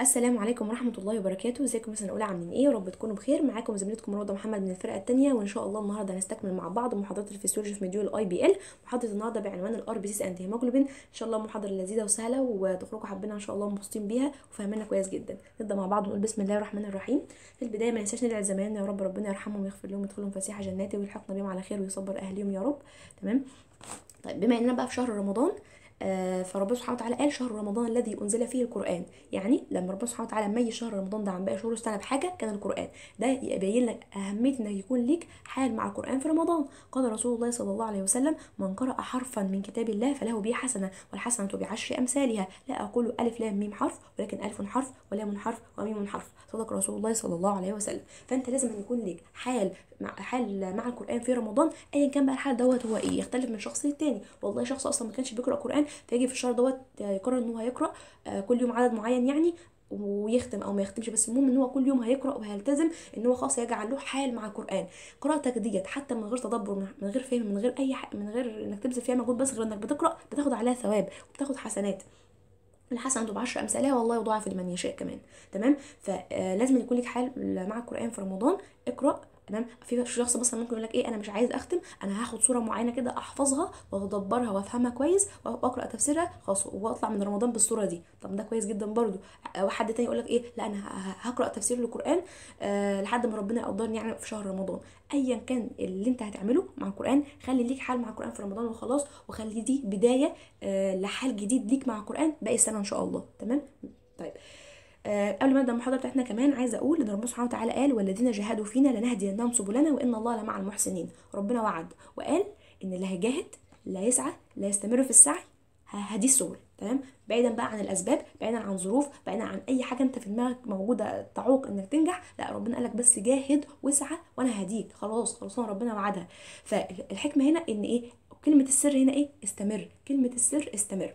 السلام عليكم ورحمة الله وبركاته ازيكم يا سنة أولى عاملين ايه يا رب تكونوا بخير معاكم زميلتكم روضة محمد من الفرقة التانية وان شاء الله النهاردة هنستكمل مع بعض محاضرة الفسيولوجي في مديول الاي بي ال محاضرة النهاردة بعنوان الار بي سي اند هيموجلوبين ان شاء الله محاضرة لذيذة وسهلة وتخرجوا حابينها ان شاء الله مبسوطين بيها وفاهمينها كويس جدا نبدأ مع بعض ونقول بسم الله الرحمن الرحيم في البداية ما ننساش ندعي لزمايلنا يا رب ربنا يرحمهم ويغفر لهم ويدخلهم فسيح جناته ويلحقنا بهم على خير ويصبر اهليهم يا رب تمام طيب بما اننا بقى في شهر رمضان آه، فربنا سبحانه وتعالى قال شهر رمضان الذي انزل فيه القران يعني لما ربنا سبحانه وتعالى ميز شهر رمضان ده عن باقي شهور السنه بحاجه كان القران ده يبين لك اهميه انك يكون ليك حال مع القران في رمضان قال رسول الله صلى الله عليه وسلم من قرأ حرفا من كتاب الله فله به حسنه والحسنه بعشر امثالها لا اقول الف لام ميم حرف ولكن الف حرف ولام حرف وميم حرف صدق رسول الله صلى الله عليه وسلم فانت لازم أن يكون ليك حال مع حال مع القران في رمضان ايا كان بقى الحال دوت هو ايه يختلف من شخص للتاني والله شخص اصلا ما كانش بيقرا قران فيجي في الشهر دوت يقرر ان هو هيقرا آه، كل يوم عدد معين يعني ويختم او ما يختمش بس المهم ان هو كل يوم هيقرا وهيلتزم ان هو خلاص يجعل له حال مع القران قراءتك ديت حتى من غير تدبر من- من غير فهم من غير اي ح... من غير انك تبذل فيها مجهود بس غير انك بتقرا بتاخد عليها ثواب وبتاخد حسنات الحسنة بعشر أمثالها والله يضاعف لمن يشاء كمان تمام فلازم يكون لك حال مع القرآن في رمضان اقرأ تمام في شخص مثلا ممكن يقول لك ايه انا مش عايز اختم انا هاخد صوره معينه كده احفظها واتدبرها وافهمها كويس واقرا تفسيرها خلاص واطلع من رمضان بالصوره دي طب ده كويس جدا برضو او حد تاني يقول لك ايه لا انا ه- هقرا تفسير القران آه لحد ما ربنا يقدرني يعني في شهر رمضان ايا كان اللي انت هتعمله مع القران خلي ليك حال مع القران في رمضان وخلاص وخلي دي بدايه آه لحال جديد ليك مع القران باقي السنه ان شاء الله تمام طيب آه، قبل ما نبدا المحاضره بتاعتنا كمان عايزه اقول ان ربنا سبحانه وتعالى قال والذين جاهدوا فينا لنهدينهم سبلنا وان الله لمع المحسنين ربنا وعد وقال ان اللي هيجاهد لا يسعى لا يستمر في السعي ه- هدي السبل تمام بعيدا بقى عن الاسباب بعيدا عن ظروف بعيدا عن اي حاجه انت في دماغك موجوده تعوق انك تنجح لا ربنا قالك بس جاهد واسعى وانا هديك خلاص خلاص ربنا وعدها فالحكمه هنا ان ايه كلمه السر هنا ايه استمر كلمه السر استمر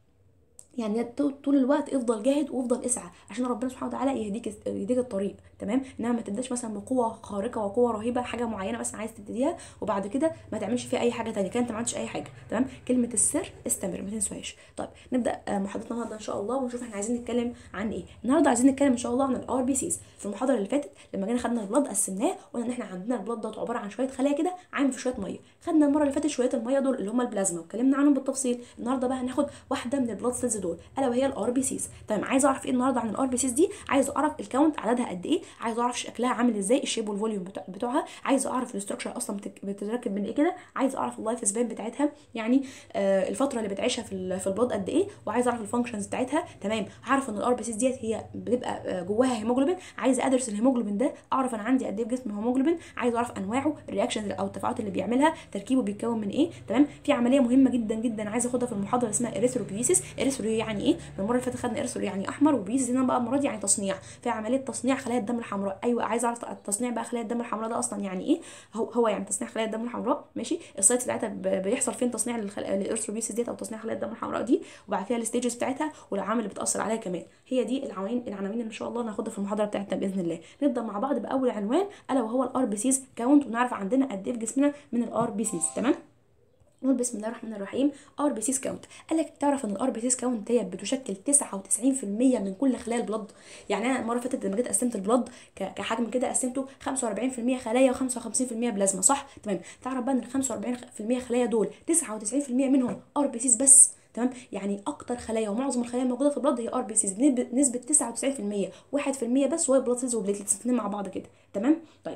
يعني طول طول الوقت افضل جاهد وافضل اسعى عشان ربنا سبحانه وتعالى يهديك يهديك الطريق تمام انما ما تبداش مثلا بقوه خارقه وقوه رهيبه حاجه معينه مثلا عايز تبتديها وبعد كده ما تعملش فيها اي حاجه تانية كده انت ما عملتش اي حاجه تمام كلمه السر استمر ما تنساهاش طيب نبدا آه، محاضرتنا النهارده ان شاء الله ونشوف احنا عايزين نتكلم عن ايه النهارده عايزين نتكلم ان شاء الله عن الار بي سيز في المحاضره اللي فاتت لما جينا خدنا البلاد قسمناه قلنا ان احنا عندنا البلاد ده عباره عن شويه خلايا كده عامل في شويه ميه خدنا المره اللي فاتت شويه الميه دول اللي هم البلازما واتكلمنا عنهم بالتفصيل النهارده بقى هناخد واحده من البلاد سيلز دول الا وهي الار بي سيز تمام عايزه اعرف ايه النهارده عن الار بي سيز دي عايزه اعرف الكاونت عددها قد ايه عايزه اعرف شكلها عامل ازاي الشيب والفوليوم بتاع بتوعها عايزه اعرف الاستراكشر اصلا بتك- بتتركب من ايه كده عايزه اعرف اللايف سبان بتاعتها يعني آه الفتره اللي بتعيشها في ال- في البلاد قد ايه وعايزه اعرف الفانكشنز بتاعتها تمام عارف ان الار بي سيز ديت هي بتبقى آه، جواها هيموجلوبين عايزه ادرس الهيموجلوبين ده اعرف انا عندي قد ايه في جسمي هيموجلوبين عايزه اعرف انواعه الرياكشنز او التفاعلات اللي بيعملها تركيبه بيتكون من ايه تمام في عمليه مهمه جدا جدا عايزه اخدها في المحاضره اسمها اريثروبيسيس اريثرو يعني ايه المره اللي فاتت خدنا اريثرو يعني احمر وبيسيس هنا بقى المره دي يعني تصنيع في عمليه تصنيع خلايا الدم الحمراء ايوه عايزه اعرف التصنيع بقى خلايا الدم الحمراء ده اصلا يعني ايه هو هو يعني تصنيع خلايا الدم الحمراء ماشي السايتس بتاعتها ب- بيحصل فين تصنيع للخل... للارثروبيسيس ديت او تصنيع خلايا الدم الحمراء دي وبعد كده الستيجز بتاعتها والعوامل اللي بتاثر عليها كمان هي دي العناوين العناوين اللي ان شاء الله ناخدها في المحاضره بتاعتنا باذن الله نبدا مع بعض باول عنوان الا وهو الار بي سيز كاونت ونعرف عندنا قد ايه في جسمنا من الار بي سيز تمام نقول بسم الله الرحمن الرحيم ار بي سيز كاونت قال لك تعرف ان الار بي سيز كاونت هي بتشكل 99% من كل خلايا البلد يعني انا المره اللي فاتت لما جيت قسمت البلد ك- كحجم كده قسمته 45% خلايا و55% بلازما صح تمام تعرف بقى ان ال 45% خلايا دول 99% منهم ار بي سيز بس تمام يعني اكتر خلايا ومعظم الخلايا الموجوده في البلد هي ار بي سيز نسبه 99% 1% بس وهي بلاد سيلز وبليتلتس الاثنين مع بعض كده تمام طيب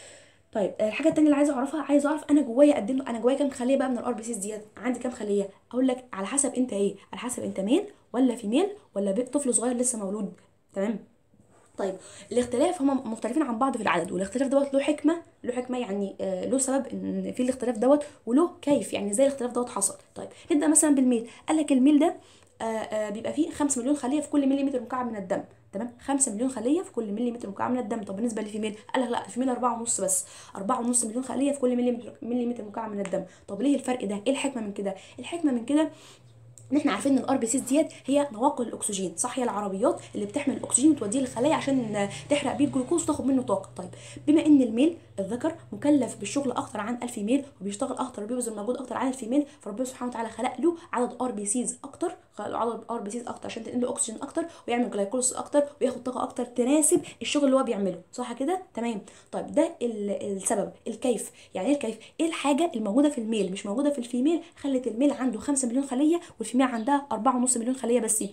طيب آه، الحاجه التانية اللي عايزه اعرفها عايزه اعرف انا جوايا قد ايه انا جوايا كام خليه بقى من الار بي سيز ديت عندي كام خليه اقول لك على حسب انت ايه على حسب انت ميل ولا فيميل ولا بيب طفل صغير لسه مولود تمام طيب الاختلاف هم مختلفين عن بعض في العدد والاختلاف دوت له حكمه له حكمه يعني آه له سبب ان في الاختلاف دوت وله كيف يعني ازاي الاختلاف دوت حصل طيب نبدا مثلا بالميل قال لك الميل ده آه آه بيبقى فيه 5 مليون خليه في كل مليمتر مكعب من الدم تمام 5 مليون خليه في كل مليمتر مكعب من الدم طب بالنسبه للفيميل قال لك لا الفيميل 4 ونص بس 4 ونص مليون خليه في كل مليمتر مليمتر مكعب من الدم طب ليه الفرق ده ايه الحكمه من كده الحكمه من كده ان احنا عارفين ان الار بي سيز ديت هي نواقل الاكسجين صح هي العربيات اللي بتحمل الاكسجين وتوديه للخلايا عشان تحرق بيه الجلوكوز وتاخد منه طاقه طيب بما ان الميل الذكر مكلف بالشغل اكتر عن الفيميل وبيشتغل اكتر بيبذل مجهود اكتر عن الفيميل فربنا سبحانه وتعالى خلق له عدد ار بي سيز اكتر خلق له عدد ار بي سيز اكتر عشان تنقل له اكسجين اكتر ويعمل جلايكوليس اكتر وياخد طاقه اكتر تناسب الشغل اللي هو بيعمله صح كده تمام طيب ده السبب الكيف يعني ايه الكيف ايه الحاجه الموجوده في الميل مش موجوده في الفيميل خلت الميل عنده 5 مليون خليه والفيميل عندها 4.5 مليون خليه بس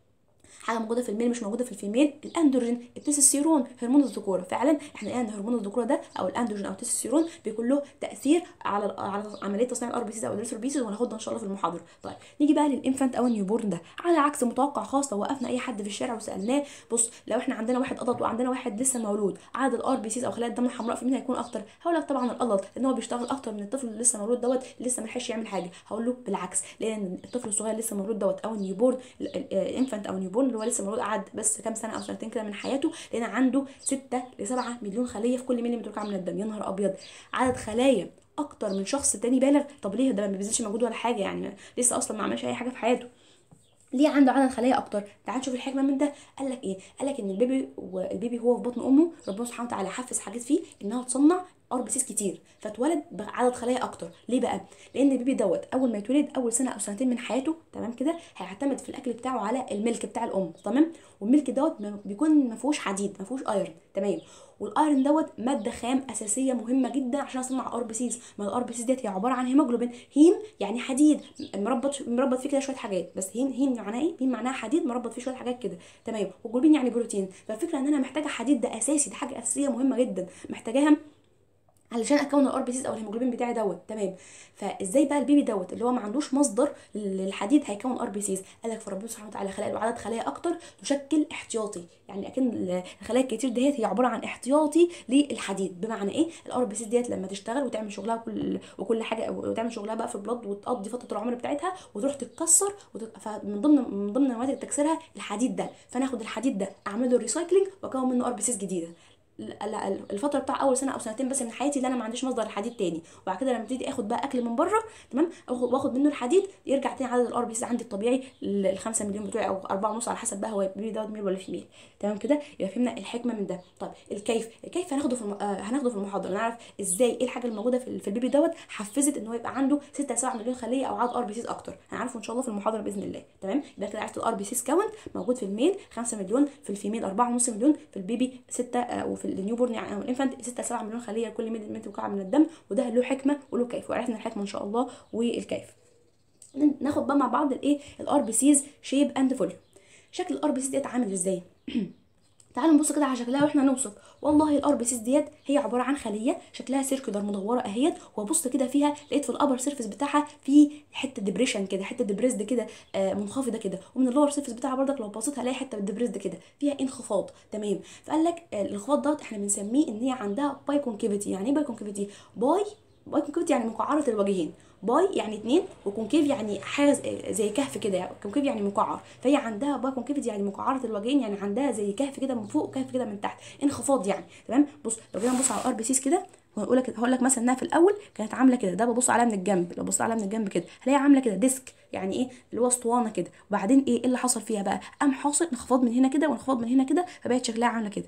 حاجه موجوده في الميل مش موجوده في الفيميل الاندروجين التستوستيرون هرمون الذكوره فعلا احنا قلنا ان هرمون الذكوره ده او الاندروجين او التستوستيرون بيكون له تاثير على على عمليه تصنيع الار بي سيز او الريسر بيسز وهناخدها ان شاء الله في المحاضره طيب نيجي بقى للانفانت او النيوبورن ده على عكس متوقع خاص لو وقفنا اي حد في الشارع وسالناه بص لو احنا عندنا واحد قلط وعندنا واحد لسه مولود عدد الار بي سيز او خلايا الدم الحمراء في مين هيكون اكتر هقول لك طبعا القلط لان هو بيشتغل اكتر من الطفل اللي لسه مولود دوت لسه ما لحقش يعمل حاجه هقول له بالعكس لان الطفل الصغير لسه مولود دوت او النيوبورن الانفانت او النيوبورن اللي هو لسه مولود قعد بس كام سنه او سنتين كده من حياته لان عنده 6 ل 7 مليون خليه في كل ملي مكعب من الدم يا نهار ابيض عدد خلايا اكتر من شخص تاني بالغ طب ليه ده ما بيبذلش مجهود ولا حاجه يعني لسه اصلا ما عملش اي حاجه في حياته ليه عنده عدد خلايا اكتر تعال نشوف الحكمه من ده قال لك ايه قال لك ان البيبي والبيبي هو في بطن امه ربنا سبحانه وتعالى حفز حاجات فيه انها تصنع ار بي سيس كتير فاتولد بعدد خلايا اكتر ليه بقى لان البيبي دوت اول ما يتولد اول سنه او سنتين من حياته تمام كده هيعتمد في الاكل بتاعه على الملك بتاع الام تمام والملك دوت بيكون ما فيهوش حديد ما فيهوش ايرون تمام والايرون دوت ماده خام اساسيه مهمه جدا عشان اصنع ار بي سيز ما الار بي سيز ديت هي عباره عن هيموجلوبين هيم يعني حديد مربط مربط فيه كده شويه حاجات بس هيم هيم معناه ايه هيم معناها حديد مربط فيه شويه حاجات كده تمام والجلوبين يعني بروتين فالفكره ان انا محتاجه حديد ده اساسي ده حاجه اساسيه مهمه جدا محتاجاها علشان اكون الار بي سيز او الهيموجلوبين بتاعي دوت تمام فازاي بقى البيبي دوت اللي هو ما عندوش مصدر للحديد هيكون ار بي سيز قال لك فربنا سبحانه وتعالى خلق له عدد خلايا اكتر تشكل احتياطي يعني اكن الخلايا الكتير ديت هي عباره عن احتياطي للحديد بمعنى ايه الار بي سيز ديت لما تشتغل وتعمل شغلها وكل وكل حاجه وتعمل شغلها بقى في البلد وتقضي فتره العمر بتاعتها وتروح تتكسر وتت... فمن ضمن من ضمن نواتج تكسيرها الحديد ده فناخد الحديد ده اعمل له ريسايكلينج واكون منه ار بي سيز جديده الفتره بتاع اول سنه او سنتين بس من حياتي اللي انا ما عنديش مصدر الحديد تاني وبعد كده لما ابتدي اخد بقى اكل من بره تمام واخد منه الحديد يرجع تاني عدد الار بي سي عندي الطبيعي ال 5 مليون بتوعي او 4 ونص على حسب بقى هو البيبي دوت ميل ولا فيميل تمام كده يبقى فهمنا الحكمه من ده طب الكيف الكيف هناخده في الم... آه هناخده في المحاضره نعرف ازاي ايه الحاجه الموجوده في, في البيبي دوت حفزت ان هو يبقى عنده 6 7 مليون خليه او عدد ار بي سيز اكتر هنعرفه ان شاء الله في المحاضره باذن الله تمام يبقى كده عرفت الار بي سيز كاونت موجود في الميل 5 مليون في الفيميل 4.5 مليون في البيبي 6 آه وفي النيو بورن يعني الانفانت 6 7 مليون خليه لكل ملي مكعب من الدم وده له حكمه وله كيف وعرفنا الحكمه ان شاء الله والكيف ناخد بقى مع بعض الايه الار بي سيز شيب اند فوليوم شكل الار بي سيز ديت عامل ازاي تعالوا نبص كده على شكلها واحنا نوصف والله الار بي سيز ديت هي عباره عن خليه شكلها سيركلر مدوره اهيت وابص كده فيها لقيت في الابر سيرفيس بتاعها في حته ديبريشن كده حته ديبريسد كده آه منخفضه كده ومن اللور سيرفيس بتاعها برضك لو بصيت هلاقي حته ديبريسد كده فيها انخفاض تمام فقال لك آه الانخفاض دوت احنا بنسميه ان هي عندها باي كونكيفيتي يعني ايه باي كونكيفيتي باي باي كونكيفيتي يعني مقعره الوجهين باي يعني اتنين وكونكيف يعني حاجه زي كهف كده يعني كونكيف يعني مقعر فهي عندها باي كونكيفيتي يعني مقعره الوجهين يعني عندها زي كهف كده من فوق وكهف كده من تحت انخفاض يعني تمام بص لو جينا نبص على الار بي سيز كده وهقول لك هقول لك مثلا انها في الاول كانت عامله كده ده ببص عليها من الجنب لو بصيت عليها من الجنب كده هلاقيها عامله كده ديسك يعني ايه اللي هو اسطوانه كده وبعدين ايه اللي حصل فيها بقى قام حاصل انخفاض من هنا كده وانخفاض من هنا كده فبقت شكلها عامله كده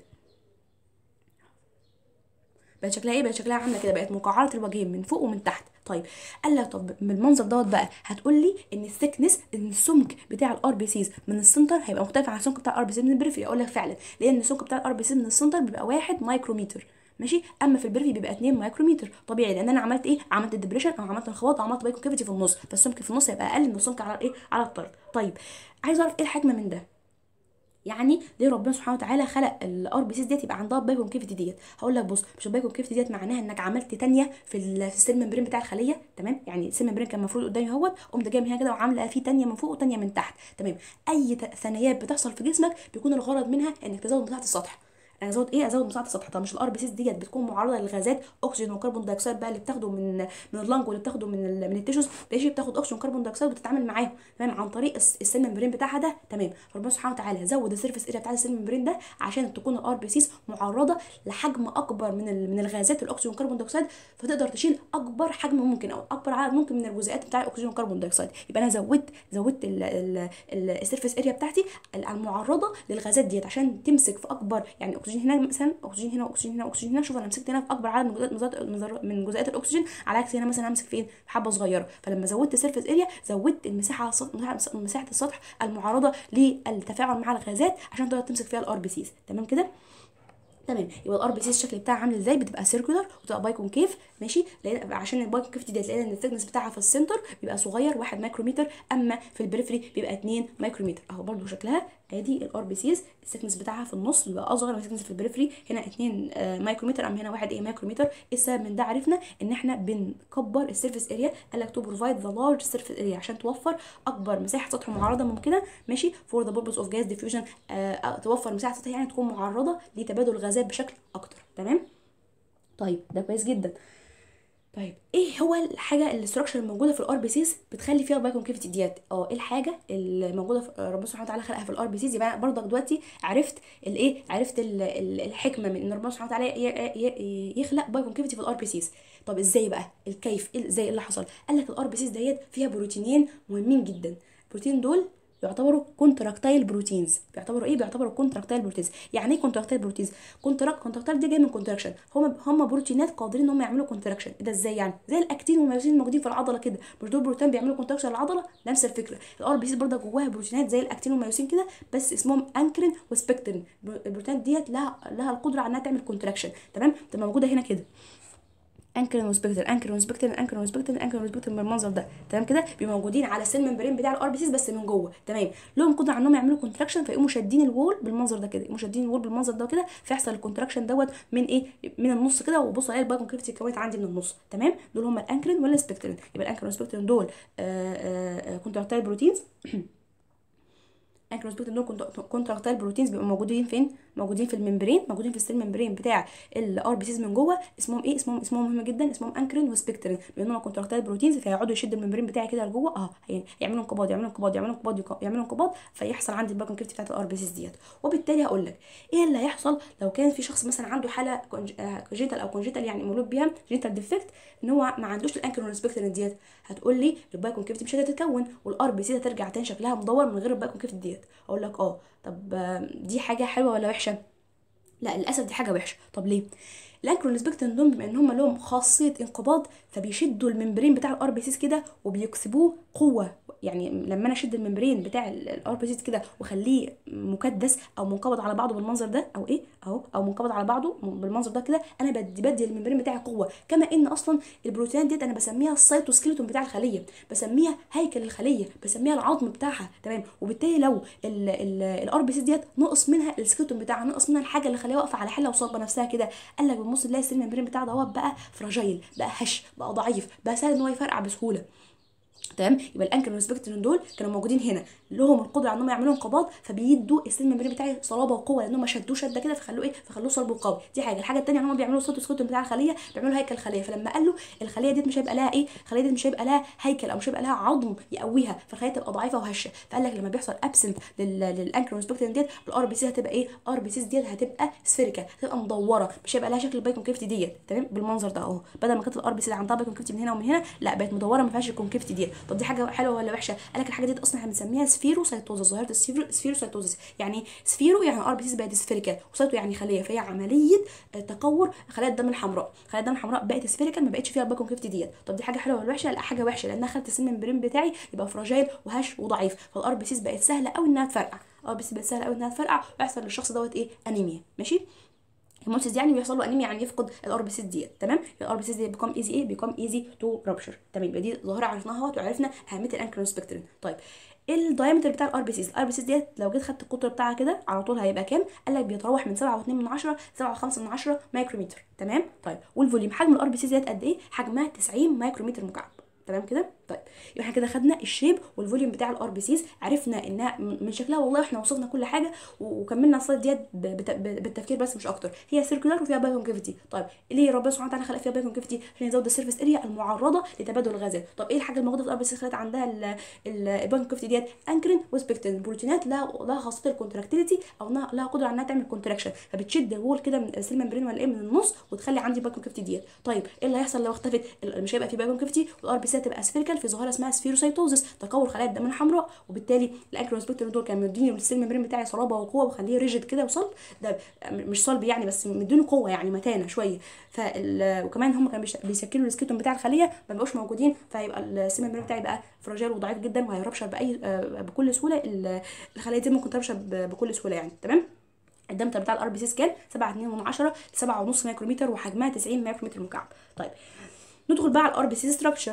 بقت شكلها ايه بقت شكلها عامله كده بقت مقعره الوجهين من فوق ومن تحت طيب قال لك طب من المنظر دوت بقى هتقول لي ان الثيكنس ان السمك بتاع الار بي سيز من السنتر هيبقى مختلف عن السمك بتاع الار بي سيز من البريفري اقول لك فعلا لان السمك بتاع الار بي سيز من السنتر بيبقى 1 مايكرومتر ماشي اما في البريفي بيبقى 2 مايكرومتر طبيعي لان انا عملت ايه عملت ديبريشن او عملت انخفاض او عملت باي كونكيفيتي في النص فالسمك في النص هيبقى اقل من السمك على ايه على الطرد طيب عايز اعرف ايه الحكمه من ده يعني ليه ربنا سبحانه وتعالى خلق الار بي سيز ديت يبقى عندها باي كونكيفيتي ديت هقول لك بص مش الباي كونكيفيتي ديت معناها انك عملت تانية في في السيل ممبرين بتاع الخليه تمام يعني السيل ممبرين كان المفروض قدامي اهوت قمت جايه من هنا كده وعامله فيه تانية من فوق وتانية من تحت تمام اي ثنايات بتحصل في جسمك بيكون الغرض منها انك تزود مساحه السطح انا ازود ايه ازود مساحه السطح طب مش الار بي سيز ديت بتكون معرضه للغازات اكسجين وكربون دايوكسيد بقى اللي بتاخده من من اللنج واللي بتاخده من ال من التيشوز بتيجي بتاخد اكسجين وكربون دايوكسيد وتتعامل معاهم تمام عن طريق السيل ممبرين بتاعها ده تمام فربنا سبحانه وتعالى زود السيرفيس اريا بتاع السيل ممبرين ده عشان تكون الار بي سيز معرضه لحجم اكبر من ال من الغازات الاكسجين والكربون دايوكسيد فتقدر تشيل اكبر حجم ممكن او اكبر عدد ممكن من الجزيئات بتاع الاكسجين والكربون دايوكسيد يبقى انا زودت زودت السيرفيس اريا بتاعتي المعرضه للغازات ديت عشان تمسك في اكبر يعني اكسجين هنا مثلا اكسجين هنا واكسجين هنا واكسجين هنا شوف انا مسكت هنا في اكبر عدد من جزيئات من جزيئات الاكسجين على عكس هنا مثلا همسك فين في حبه صغيره فلما زودت السيرفيس اريا زودت المساحه مساحه السطح المعرضه للتفاعل مع الغازات عشان تقدر تمسك فيها الار بي سيز تمام كده تمام يبقى الار بي سي الشكل بتاعها عامل ازاي بتبقى سيركولار وتبقى بايكون كيف ماشي لان عشان البايكون كيف ديت لان الثيكنس بتاعها في السنتر بيبقى صغير 1 مايكرومتر اما في البريفري بيبقى 2 مايكرومتر اهو برده شكلها ادي الار بي سيز الثيكنس بتاعها في النص بيبقى اصغر من الثيكنس في البريفري هنا 2 آه مايكرومتر اما هنا 1 ايه مايكرومتر ايه السبب من ده عرفنا ان احنا بنكبر السيرفيس اريا قال لك تو بروفايد ذا لارج سيرفيس اريا عشان توفر اكبر مساحه سطح معرضه ممكنه ماشي فور ذا بيربز اوف جاز ديفيوجن توفر مساحه سطح يعني تكون معرضه لتبادل الغازات بشكل اكتر تمام طيب ده كويس جدا طيب ايه هو الحاجه الاستراكشر الموجوده في الار بي سيز بتخلي فيها البايكون كيفيتي ديت اه ايه الحاجه اللي موجوده في ربنا سبحانه وتعالى خلقها في الار بي سيز يبقى برضك دلوقتي عرفت الايه عرفت ال ال الحكمه من ان ربنا سبحانه وتعالى يخلق بايكون كيفيتي في الار بي سيز طب ازاي بقى الكيف إيه ازاي اللي حصل قال لك الار بي سيز ديت فيها بروتينين مهمين جدا البروتين دول يعتبروا كونتراكتايل بروتينز بيعتبروا ايه بيعتبروا كونتراكتايل بروتينز يعني ايه كونتراكتايل بروتينز كونتراكت كونتراكتايل دي جايه من كونتراكشن هم هم بروتينات قادرين ان هم يعملوا كونتراكشن ده ازاي يعني زي الاكتين والميوسين الموجودين في العضله كده مش دول بروتين بيعملوا كونتراكشن للعضله نفس الفكره الار بي سي برضه جواها بروتينات زي الاكتين والميوسين كده بس اسمهم انكرين وسبكترين البروتينات ديت لها لها القدره على انها تعمل كونتراكشن تمام تبقى موجوده هنا كده انكرين وسبكتر انكرين وسبكتر انكرين وسبكتر انكرين وسبكتر بالمنظر ده تمام كده بيبقوا موجودين على السيل ممبرين بتاع الار بي سيز بس من جوه تمام لهم قدره على انهم يعملوا كونتراكشن فيقوموا شادين الوول بالمنظر ده كده يقوموا شادين الوول بالمنظر ده كده فيحصل الكونتراكشن دوت من ايه من النص كده وبصوا الاقي البايكون كيفتي اتكونت عندي من النص تمام دول هم الانكرين ولا السبكترين يبقى الانكرين والسبكترين دول كونتراكتايل بروتينز انكروسبكتين دول كونتراكتايل بروتينز بيبقوا موجودين فين موجودين في الممبرين موجودين في السيل ممبرين بتاع الار بي سيز من جوه اسمهم ايه اسمهم اسمهم مهم جدا اسمهم انكرين وسبكترين بما انهم كونتراكتايل بروتينز فيقعدوا يشدوا الممبرين بتاعي كده لجوه اه يعملوا انقباض يعملوا انقباض يعملوا انقباض يعملوا انقباض فيحصل عندي الباكون كيفتي بتاعت الار بي سيز ديت وبالتالي هقول لك ايه اللي هيحصل لو كان في شخص مثلا عنده حاله كونجيتال او كونجيتال يعني مولود بيها جينيتال ديفكت ان هو ما عندوش الانكرين والسبكترين ديت هتقول لي البايكون كيفتي مش هتتكون والار بي سي هترجع تاني شكلها مدور من غير البايكون كيفتي ديت اقول لك اه طب دي حاجه حلوه ولا وحشه لا للاسف دي حاجه وحشه طب ليه الانكرون سبكترين دول بما ان هم لهم خاصيه انقباض فبيشدوا الممبرين بتاع الار بي سيز كده وبيكسبوه قوه يعني لما انا اشد الممبرين بتاع الار بي سيز كده واخليه مكدس او منقبض على بعضه بالمنظر ده او ايه اهو او منقبض على بعضه بالمنظر ده كده انا بدي بدي الممبرين بتاعي قوه كما ان اصلا البروتينات ديت انا بسميها السيتوسكيلتون بتاع الخليه بسميها هيكل الخليه بسميها العظم بتاعها تمام وبالتالي لو الار بي سيز ديت نقص منها السكيلتون بتاعها نقص منها الحاجه اللي الخليه واقفه على حله وصلبه نفسها كده قال لك بنبص نلاقي السيل الممبرين بتاعه دوت بقى فراجايل بقى هش بقى ضعيف بقى سهل ان هو يفرقع بسهوله تمام يبقى الانكر والسبكترين دول كانوا موجودين هنا لهم القدره على انهم يعملوا انقباض فبيدوا السيل ممبرين بتاعي صلابه وقوه لانهم شدوه شده كده فخلوه ايه فخلوه صلب وقوي دي حاجه الحاجه الثانيه ان هم بيعملوا السيتوسكيلتون بتاع الخليه بيعملوا هيكل الخليه فلما قال له الخليه دي مش هيبقى لها ايه الخليه دي مش هيبقى لها هيكل او مش هيبقى لها عظم يقويها فالخليه تبقى ضعيفه وهشه فقال لك لما بيحصل ابسنت للانكر والسبكترين ديت الار بي سي هتبقى ايه ار بي سيز ديت هتبقى سفيريكال هتبقى مدوره مش هيبقى لها شكل البايكون كيفتي ديت تمام بالمنظر ده اهو بدل ما كانت الار بي سي عندها بايكون كيفتي من هنا ومن هنا لا بقت مدوره ما فيهاش الكونكيفتي ديت طب دي حاجه حلوه ولا وحشه قال لك الحاجه دي اصلا احنا بنسميها سفيروسايتوزس ظاهره السفيروسايتوزس يعني سفيرو يعني ار بي سيز بقت سفيريكال وسايتو يعني خليه فهي عمليه تكور خلايا الدم الحمراء خلايا الدم الحمراء بقت سفيريكال ما بقتش فيها الباكون كيفتي ديت طب دي حاجه حلوه ولا وحشه لا حاجه وحشه لانها خلت السيل ممبرين بتاعي يبقى فراجايل وهش وضعيف فالار بي سيز بقت سهله قوي انها تفرقع الار بي سيز بقت سهله قوي انها تفرقع ويحصل للشخص دوت ايه انيميا ماشي هيموسيس يعني بيحصل له انيميا يعني يفقد الار بي سيز ديت تمام الار بي سيز دي بيكون ايزي ايه بيكون ايزي تو رابشر تمام يبقى دي ظاهره عرفناها وعرفنا اهميه الانكرون سبكترين طيب ايه الدايمتر بتاع الار بي سيز الار بي سيز ديت لو جيت خدت القطر بتاعها كده على طول هيبقى كام قال لك بيتراوح من 7.2 من 10 7.5 من 10 مايكرومتر تمام طيب والفوليوم حجم الار بي سيز ديت قد ايه حجمها 90 مايكرومتر مكعب تمام كده طيب يبقى احنا كده خدنا الشيب والفوليوم بتاع الار بي سيز عرفنا انها من شكلها والله احنا وصلنا كل حاجه وكملنا السلايد ديت بالتفكير بس مش اكتر هي سيركولار وفيها باي كونكافيتي طيب ليه ربنا سبحانه وتعالى خلق فيها باي كونكافيتي عشان يزود السيرفيس اريا المعرضه لتبادل الغازات طب ايه الحاجه الموجوده في الار بي سيز خلت عندها الباي كونكافيتي ديت انكرين وسبكتين بروتينات لها لها خاصيه الكونتراكتيليتي او لها قدره على انها تعمل كونتراكشن فبتشد الوول كده من السيل ممبرين ولا ايه من النص وتخلي عندي باي كونكافيتي ديت طيب ايه اللي هيحصل لو اختفت مش هيبقى في باي كونكافيتي والار بي سي هتبقى سفيريكال في ظاهره اسمها سفيروسايتوزس تكون خلايا الدم الحمراء وبالتالي الانكرين وسبكتين دول كانوا مديني السيل ممبرين بتاعي صلابه وقوه وخليه ريجيد كده وصلب ده مش صلب يعني بس مدينه قوه يعني متانه شويه فال... وكمان هم كانوا بيسكنوا السكيتون بتاع الخليه ما بقوش موجودين فيبقى السيل ممبرين بتاعي بقى فراجيل وضعيف جدا وهيربشر باي بكل سهوله الخلايا دي ممكن تربشر بكل سهوله يعني تمام الدمتر بتاع الار بي سي كان 7 2 من 10 ل 7.5 مايكرومتر وحجمها 90 مايكرومتر مكعب طيب ندخل بقى على الار بي سي ستراكشر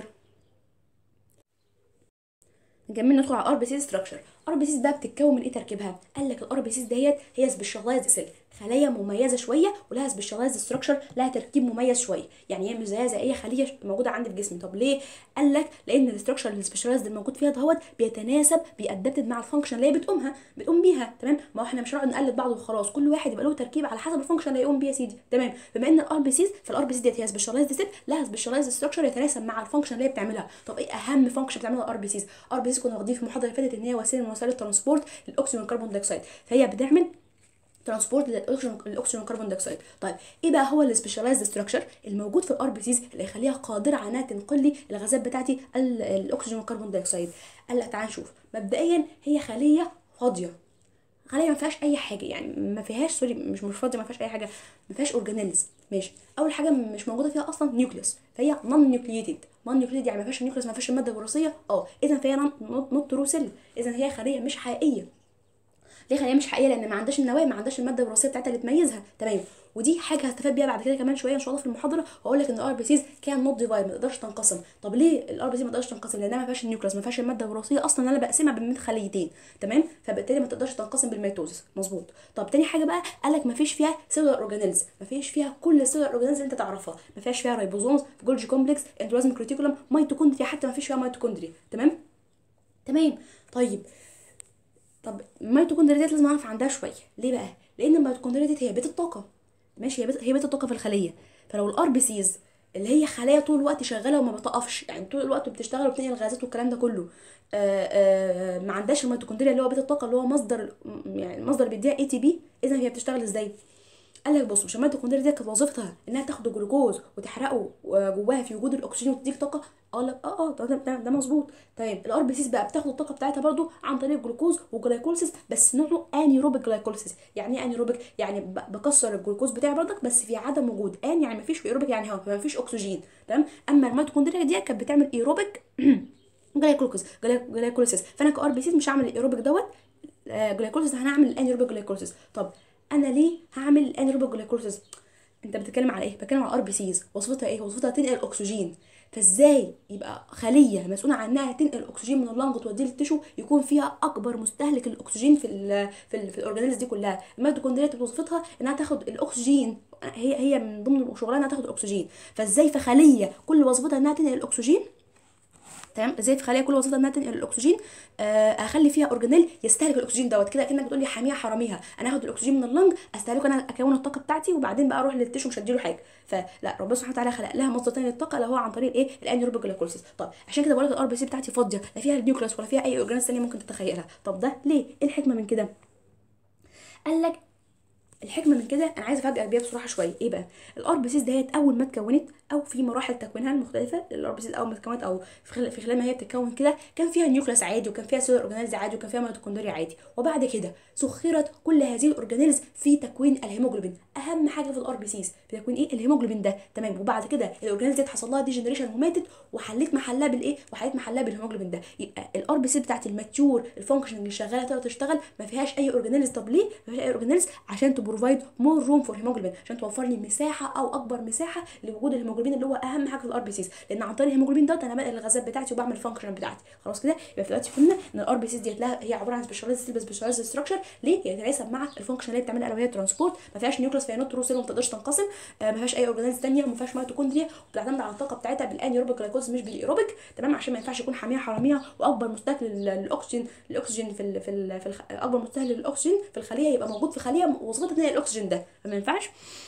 نكمل ندخل على الار بي سي ستراكشر ار بي سيز بقى بتتكون من ايه تركيبها قال لك الار بي سيز ديت هي سبيشالايزد سيل خلايا مميزه شويه ولها سبيشالايزد ستراكشر لها تركيب مميز شويه يعني هي مش زيها زي اي خليه موجوده عندي في جسمي طب ليه قال لك لان الاستراكشر السبيشالايزد الموجود فيها دهوت بيتناسب بيأدبتد مع الفانكشن اللي هي بتقومها بتقوم بيها تمام ما هو احنا مش هنقعد نقلد بعض وخلاص كل واحد يبقى له تركيب على حسب الفانكشن اللي هيقوم بيها يا سيدي تمام بما ان الار بي سيز فالار بي سيز ديت هي سبيشالايزد سيل لها سبيشالايزد ستراكشر يتناسب مع الفانكشن اللي هي بتعملها طب ايه اهم فانكشن بتعملها الار بي سيز ار بي سيز كنا واخدين في المحاضره اللي فاتت ان هي وسيله من وسائل الترانسبورت للاكسجين والكربون دايوكسيد فهي بتعمل ترانسبورت للاكسجين والكربون دايوكسيد طيب ايه بقى هو السبيشالايزد ستراكشر الموجود في الار بي سيز اللي يخليها قادره على انها تنقل لي الغازات بتاعتي الاكسجين والكربون دايوكسيد قال لك تعال نشوف مبدئيا هي خليه فاضيه خليه ما فيهاش اي حاجه يعني ما فيهاش سوري مش مش فاضيه ما فيهاش اي حاجه ما فيهاش اورجانيلز ماشي اول حاجه مش موجوده فيها اصلا نيوكليوس فهي نون نيوكلييتد نون نيوكلييتد يعني ما فيهاش نيوكليوس ما فيهاش الماده الوراثيه اه اذا فهي نوت ترو سيل اذا هي خليه مش حقيقيه ليه خليه مش حقيقيه لان ما عندهاش النواه ما عندهاش الماده الوراثيه بتاعتها اللي تميزها تمام ودي حاجه هستفاد بيها بعد كده كمان شويه ان شاء الله في المحاضره واقول لك ان الار بي سيز كان نوت ديفايد ما تقدرش تنقسم طب ليه الار بي سي ما تقدرش تنقسم لانها ما فيهاش النيوكليوس ما فيهاش الماده الوراثيه اصلا انا بقسمها بين خليتين تمام فبالتالي ما تقدرش تنقسم بالميتوزس مظبوط طب تاني حاجه بقى قال لك ما فيش فيها سيلولار اورجانيلز ما فيش فيها كل السيلولار اورجانيلز اللي انت تعرفها ما فيهاش فيها رايبوزومز جولجي كومبلكس اندوزم كريتيكولم ميتوكوندريا حتى ما فيش فيها ميتوكوندريا تمام تمام طيب طب الميتوكوندريا ديت لازم اعرف عندها شويه ليه بقى لان الميتوكوندريا ديت هي بيت الطاقه ماشي هي بيت هي بيت الطاقه في الخليه فلو الار بي سيز اللي هي خلايا طول الوقت شغاله وما بتقفش يعني طول الوقت بتشتغل وبتنقل الغازات والكلام ده كله آآ آآ ما عندهاش الميتوكوندريا اللي هو بيت الطاقه اللي هو مصدر يعني المصدر اللي بيديها اي تي بي اذا هي بتشتغل ازاي قال لك بص مش الميتوكوندريا دي كانت وظيفتها انها تاخد الجلوكوز وتحرقه جواها في وجود الاكسجين وتديك طاقه اقول لك اه اه ده, ده, ده مظبوط طيب الار بي سيز بقى بتاخد الطاقه بتاعتها برضو عن طريق الجلوكوز والجلايكوليسيس بس نوعه انيروبيك جلايكوليسيس يعني ايه انيروبيك يعني بكسر الجلوكوز بتاعي برضك بس في عدم وجود ان يعني مفيش ايروبيك يعني هواء مفيش اكسجين تمام اما الميتوكوندريا دي كانت بتعمل ايروبيك جلايكوليسيس جلايكوليسيس فانا كار بي سيز مش هعمل الايروبيك دوت جلايكوليسيس هنعمل الانيروبيك جلايكوليسيس طب انا ليه هعمل الانيروبيك جلايكوليسيس انت بتتكلم على ايه بتكلم على ار بي سيز وظيفتها ايه وظيفتها تنقل اكسجين فازاي يبقى خليه مسؤوله عن انها تنقل الاكسجين من اللنج توديه للتشو يكون فيها اكبر مستهلك الاكسجين في ال في, ال في الاورجانيز دي كلها الميتوكوندريا وظيفتها انها تاخد الاكسجين هي هي من ضمن شغلها انها تاخد الاكسجين فازاي في خليه كل وظيفتها انها تنقل الاكسجين تمام ازاي في خليه كل وظيفتها انها تنقل الاكسجين آه اخلي فيها اورجانيل يستهلك الاكسجين دوت كده كانك بتقول لي حاميها حراميها انا هاخد الاكسجين من اللنج استهلكه انا اكون الطاقه بتاعتي وبعدين بقى اروح للتشو مش هديله حاجه فلا ربنا سبحانه وتعالى خلق لها مصدر تاني للطاقه اللي هو عن طريق ايه الانيروبيك جلايكوليسيس طب عشان كده بقول لك الار بي سي بتاعتي فاضيه لا فيها النيوكليوس ولا فيها اي اورجانيز ثانيه ممكن تتخيلها طب ده ليه ايه الحكمه من كده قال لك الحكمه من كده انا عايزه افاجئك بيها بصراحه شويه ايه بقى الار بي سيز ديت اول ما اتكونت او في مراحل تكوينها المختلفه الار بي سيز اول ما اتكونت او في خلال, في خلال ما هي بتتكون كده كان فيها نيوكليس عادي وكان فيها سيلولار اورجانيلز عادي وكان فيها ميتوكوندريا عادي وبعد كده سخرت كل هذه الاورجانيلز في تكوين الهيموجلوبين اهم حاجه في الار بي سيز في تكوين ايه الهيموجلوبين ده تمام وبعد كده الاورجانيلز دي حصل لها ديجنريشن وماتت وحليت محلها بالايه وحليت محلها بالهيموجلوبين ده يبقى الار بي سي بتاعت الماتيور الفانكشن اللي شغاله تقدر تشتغل ما فيهاش اي اورجانيلز طب ليه ما فيهاش اي اورجانيلز عشان بروفايد مور روم فور هيموجلوبين عشان توفر لي مساحه او اكبر مساحه لوجود الهيموجلوبين اللي هو اهم حاجه في الار بي سيز لان عن طريق الهيموجلوبين دوت انا بنقل الغازات بتاعتي وبعمل الفانكشن بتاعتي خلاص كده يبقى دلوقتي فهمنا ان الار بي سيز ديت لها هي عباره عن سبيشاليز سبيشاليز ستراكشر ليه هي تتناسب مع الفانكشن اللي بتعملها الا وهي ترانسبورت ما فيهاش نيوكليس فيها نوت روسيل وما تقدرش تنقسم آه ما فيهاش اي اورجانيز ثانيه وما فيهاش ميتوكوندريا وبتعتمد على الطاقه بتاعتها بالانيروبيك جلايكوز مش بالايروبيك تمام عشان ما ينفعش يكون حاميه حراميه واكبر مستهلك للاكسجين الاكسجين في ال في, ال في الخ... اكبر مستهلك للاكسجين في الخليه يبقى موجود في خليه وظيفتها ان هي الاكسجين ده فما ينفعش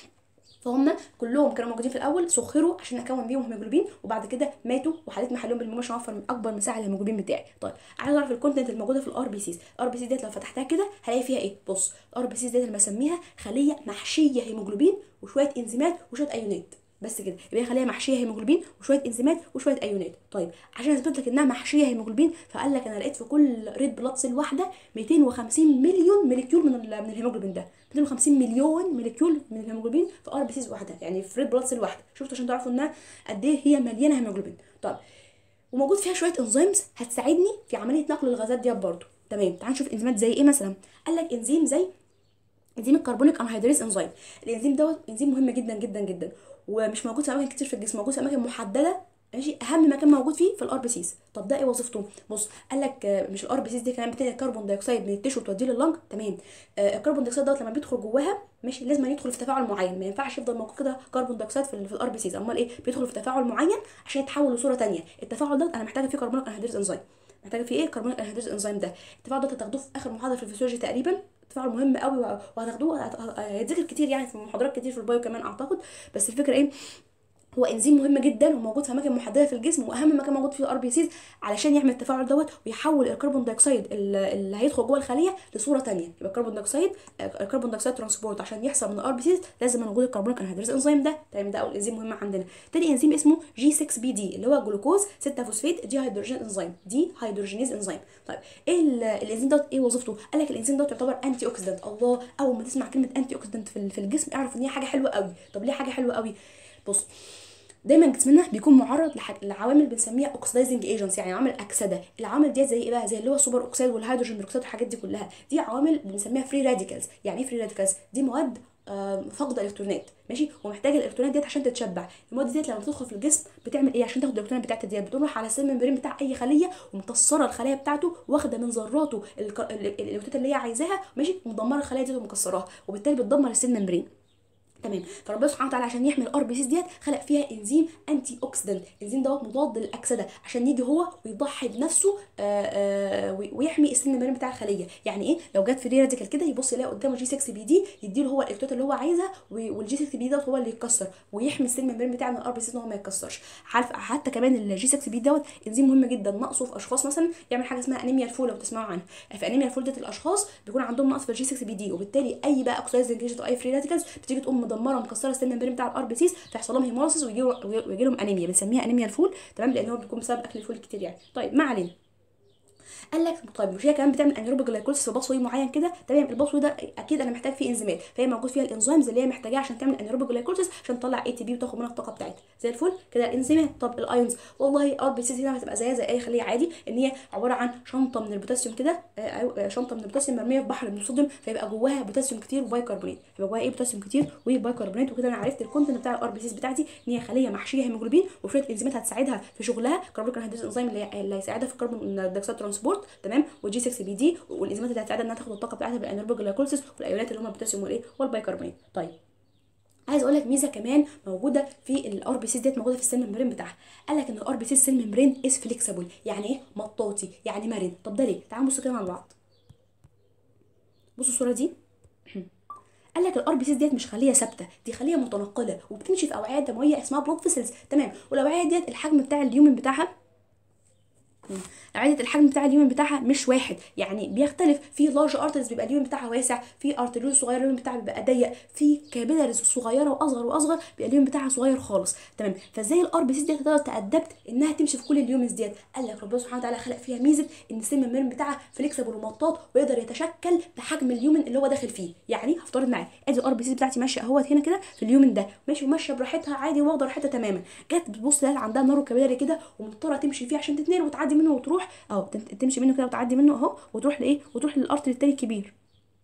فهم كلهم كانوا موجودين في الاول سخروا عشان اكون بيهم هيموجلوبين وبعد كده ماتوا وحليت محلهم بالمهم عشان اوفر اكبر مساحه للهيموجلوبين بتاعي طيب عايز اعرف الكونتنت الموجوده في الار بي سيز الار بي سيز ديت لو فتحتها كده هلاقي فيها ايه بص الار بي سيز ديت اللي بسميها خليه محشيه هيموجلوبين وشويه انزيمات وشويه ايونات بس كده يبقى هي خليه محشيه هيموجلوبين وشويه انزيمات وشويه ايونات طيب عشان اثبت لك انها محشيه هيموجلوبين فقال لك انا لقيت في كل ريد بلاد سيل واحده 250 مليون موليكيول من ال من الهيموجلوبين ده 250 مليون موليكيول من الهيموجلوبين في ار بي سيز واحده يعني في ريد بلاد سيل واحده شفتوا عشان تعرفوا انها قد ايه هي مليانه هيموجلوبين طيب وموجود فيها شويه انزيمز هتساعدني في عمليه نقل الغازات دي برضه تمام تعال نشوف انزيمات زي ايه مثلا قال لك انزيم زي انزيم الكربونيك انهيدريز انزيم الانزيم دوت انزيم مهم جدا جدا جدا ومش موجود في اماكن كتير في الجسم موجود في اماكن محدده ماشي اهم مكان موجود فيه في الار بي سيز طب ده ايه وظيفته بص قال لك مش الار بي سيز دي كمان بتنقل الكربون دايوكسيد من التيشو توديه لللنج تمام آه الكربون دايوكسيد دوت لما بيدخل جواها ماشي لازم يدخل في تفاعل معين ما ينفعش يفضل موجود كده كربون دايوكسيد في الار بي سيز امال ايه بيدخل في تفاعل معين عشان يتحول لصوره ثانيه التفاعل دوت انا محتاجه فيه كربونيك انهيدريز انزيم محتاجه فيه ايه كربونيك انهيدريز انزيم ده التفاعل ده هتاخدوه في اخر محاضره في الفسيولوجي تقريبا تفاعل مهم قوي وهتاخدوه هيتذكر كتير يعني في محاضرات كتير في البايو كمان اعتقد بس الفكره ايه هو انزيم مهم جدا وموجود في اماكن محدده في الجسم واهم مكان موجود فيه الار بي سيز علشان يعمل التفاعل دوت ويحول الكربون دايوكسيد اللي هيدخل جوه الخليه لصوره ثانيه يبقى الكربون دايوكسيد الكربون دايوكسيد ترانسبورت عشان يحصل من الار بي سيز لازم وجود الكربونيك انهيدريز انزيم ده تمام ده اول انزيم مهم عندنا تاني انزيم اسمه جي 6 بي دي اللي هو جلوكوز 6 فوسفات دي هيدروجين انزيم دي هيدروجينيز انزيم طيب ايه الانزيم دوت ايه وظيفته قال لك الانزيم دوت يعتبر انتي اوكسيدنت الله اول ما تسمع كلمه انتي اوكسيدنت في الجسم اعرف ان هي حاجه حلوه قوي طب ليه حاجه حلوه قوي بص دايما جسمنا بيكون معرض لح... لعوامل بنسميها اوكسيدايزنج ايجنتس يعني عوامل اكسده العوامل ديت زي ايه بقى زي اللي هو السوبر اوكسيد والهيدروجين بيروكسيد والحاجات دي كلها دي عوامل بنسميها فري راديكالز يعني ايه فري راديكالز دي مواد آه فقد الكترونات ماشي ومحتاجه الالكترونات ديت عشان تتشبع المواد ديت لما تدخل في الجسم بتعمل ايه عشان تاخد الالكترونات بتاعتها ديت بتروح على السيل ممبرين بتاع اي خليه ومكسره الخلايا بتاعته واخده من ذراته الالكترونات اللي هي عايزاها ماشي ومدمره الخلايا ديت ومكسراها وبالتالي بتدمر السيل ممبرين تمام فربنا سبحانه وتعالى عشان يحمي الار بي سيز ديت خلق فيها انزيم انتي اوكسيدنت الانزيم دوت مضاد للاكسده عشان يجي هو ويضحي بنفسه آآ آآ ويحمي السن المريم بتاع الخليه يعني ايه لو جت فري راديكال كده يبص يلاقي قدامه جي 6 بي دي يديله هو الالكترونات اللي هو عايزها والجي 6 بي دي دوت هو اللي يتكسر ويحمي السن المريم بتاع الار بي سيز ان هو ما يتكسرش عارف حتى كمان الجي 6 بي دوت انزيم مهم جدا نقصه في اشخاص مثلا يعمل حاجه اسمها انيميا الفول لو تسمعوا عنها في انيميا الفول ديت الاشخاص بيكون عندهم نقص في الجي 6 بي دي وبالتالي اي بقى اوكسيدايزنج ايجنت او اي فري راديكالز بتيجي تقوم مدمره ومكسره السن الممبرين بتاع الار بي سيز فيحصل لهم هيموليسيس ويجي لهم انيميا بنسميها انيميا الفول تمام لان هو بيكون بسبب اكل الفول كتير يعني طيب ما علينا قال لك طيب مش هي كمان بتعمل انيروبيك جلايكوليسيس في بصوي معين كده تمام البصوي ده اكيد انا محتاج فيه انزيمات فهي موجود فيها الانزيمز اللي هي محتاجاها عشان تعمل انيروبيك جلايكوليسيس عشان تطلع اي تي بي وتاخد منها الطاقه بتاعتها زي الفل كده الانزيمات طب الايونز والله ار بي سي هنا هتبقى زيها زي اي خليه عادي ان هي عباره عن شنطه من البوتاسيوم كده شنطه من البوتاسيوم مرميه في بحر من الصوديوم فيبقى جواها بوتاسيوم كتير وبايكربونات يبقى جواها ايه بوتاسيوم كتير وبايكربونات وكده انا عرفت الكونتنت بتاع الار بي سيز بتاعتي ان هي خليه محشيه هيموجلوبين وشويه انزيمات هتساعدها في شغلها كربونيك انهيدريز انزيم اللي, اللي هيساعدها في الكربون دايوكسيد ترانسبورت تمام والجي 6 بي دي والانزيمات اللي هتساعدها انها تاخد الطاقه بتاعتها بالانيروبيك جلايكوليسيس والايونات اللي هم البوتاسيوم والايه والبايكربونات طيب عايز اقول لك ميزه كمان موجوده في الار بي سي ديت موجوده في السيل ممبرين بتاعها قال لك ان الار بي سي السيل ممبرين از فليكسبل يعني ايه مطاطي يعني مرن طب ده ليه تعالوا نبص كده مع بعض بصوا الصوره دي قال لك الار بي سيز ديت مش خليه ثابته دي خليه متنقله وبتمشي في اوعيه دمويه اسمها بلوك فيسلز تمام والاوعيه ديت الحجم بتاع اليومن بتاعها عدد الحجم بتاع اليومن بتاعها مش واحد يعني بيختلف في لارج ارترز بيبقى اليومن بتاعها واسع في ارتريول صغير اليومن بتاعها بيبقى ضيق في كابيلاريز صغيره واصغر واصغر بيبقى اليومن بتاعها صغير خالص تمام فازاي الار بي سي ديت تقدر تادبت انها تمشي في كل اليومنز ديت قال لك ربنا سبحانه وتعالى خلق فيها ميزه ان السيل ممبرين بتاعها فليكسبل ومطاط ويقدر يتشكل بحجم اليومن اللي هو داخل فيه يعني هفترض معايا ادي الار بي سي بتاعتي ماشيه اهوت هنا كده في اليومن ده ماشي وماشيه براحتها عادي واخده راحتها تماما جت بتبص لها عندها نارو كابيلاري كده ومضطره تمشي فيه عشان تتنقل وتعدي منه وتروح اه تمشي منه كده وتعدي منه اهو وتروح لايه وتروح للارتري التاني الكبير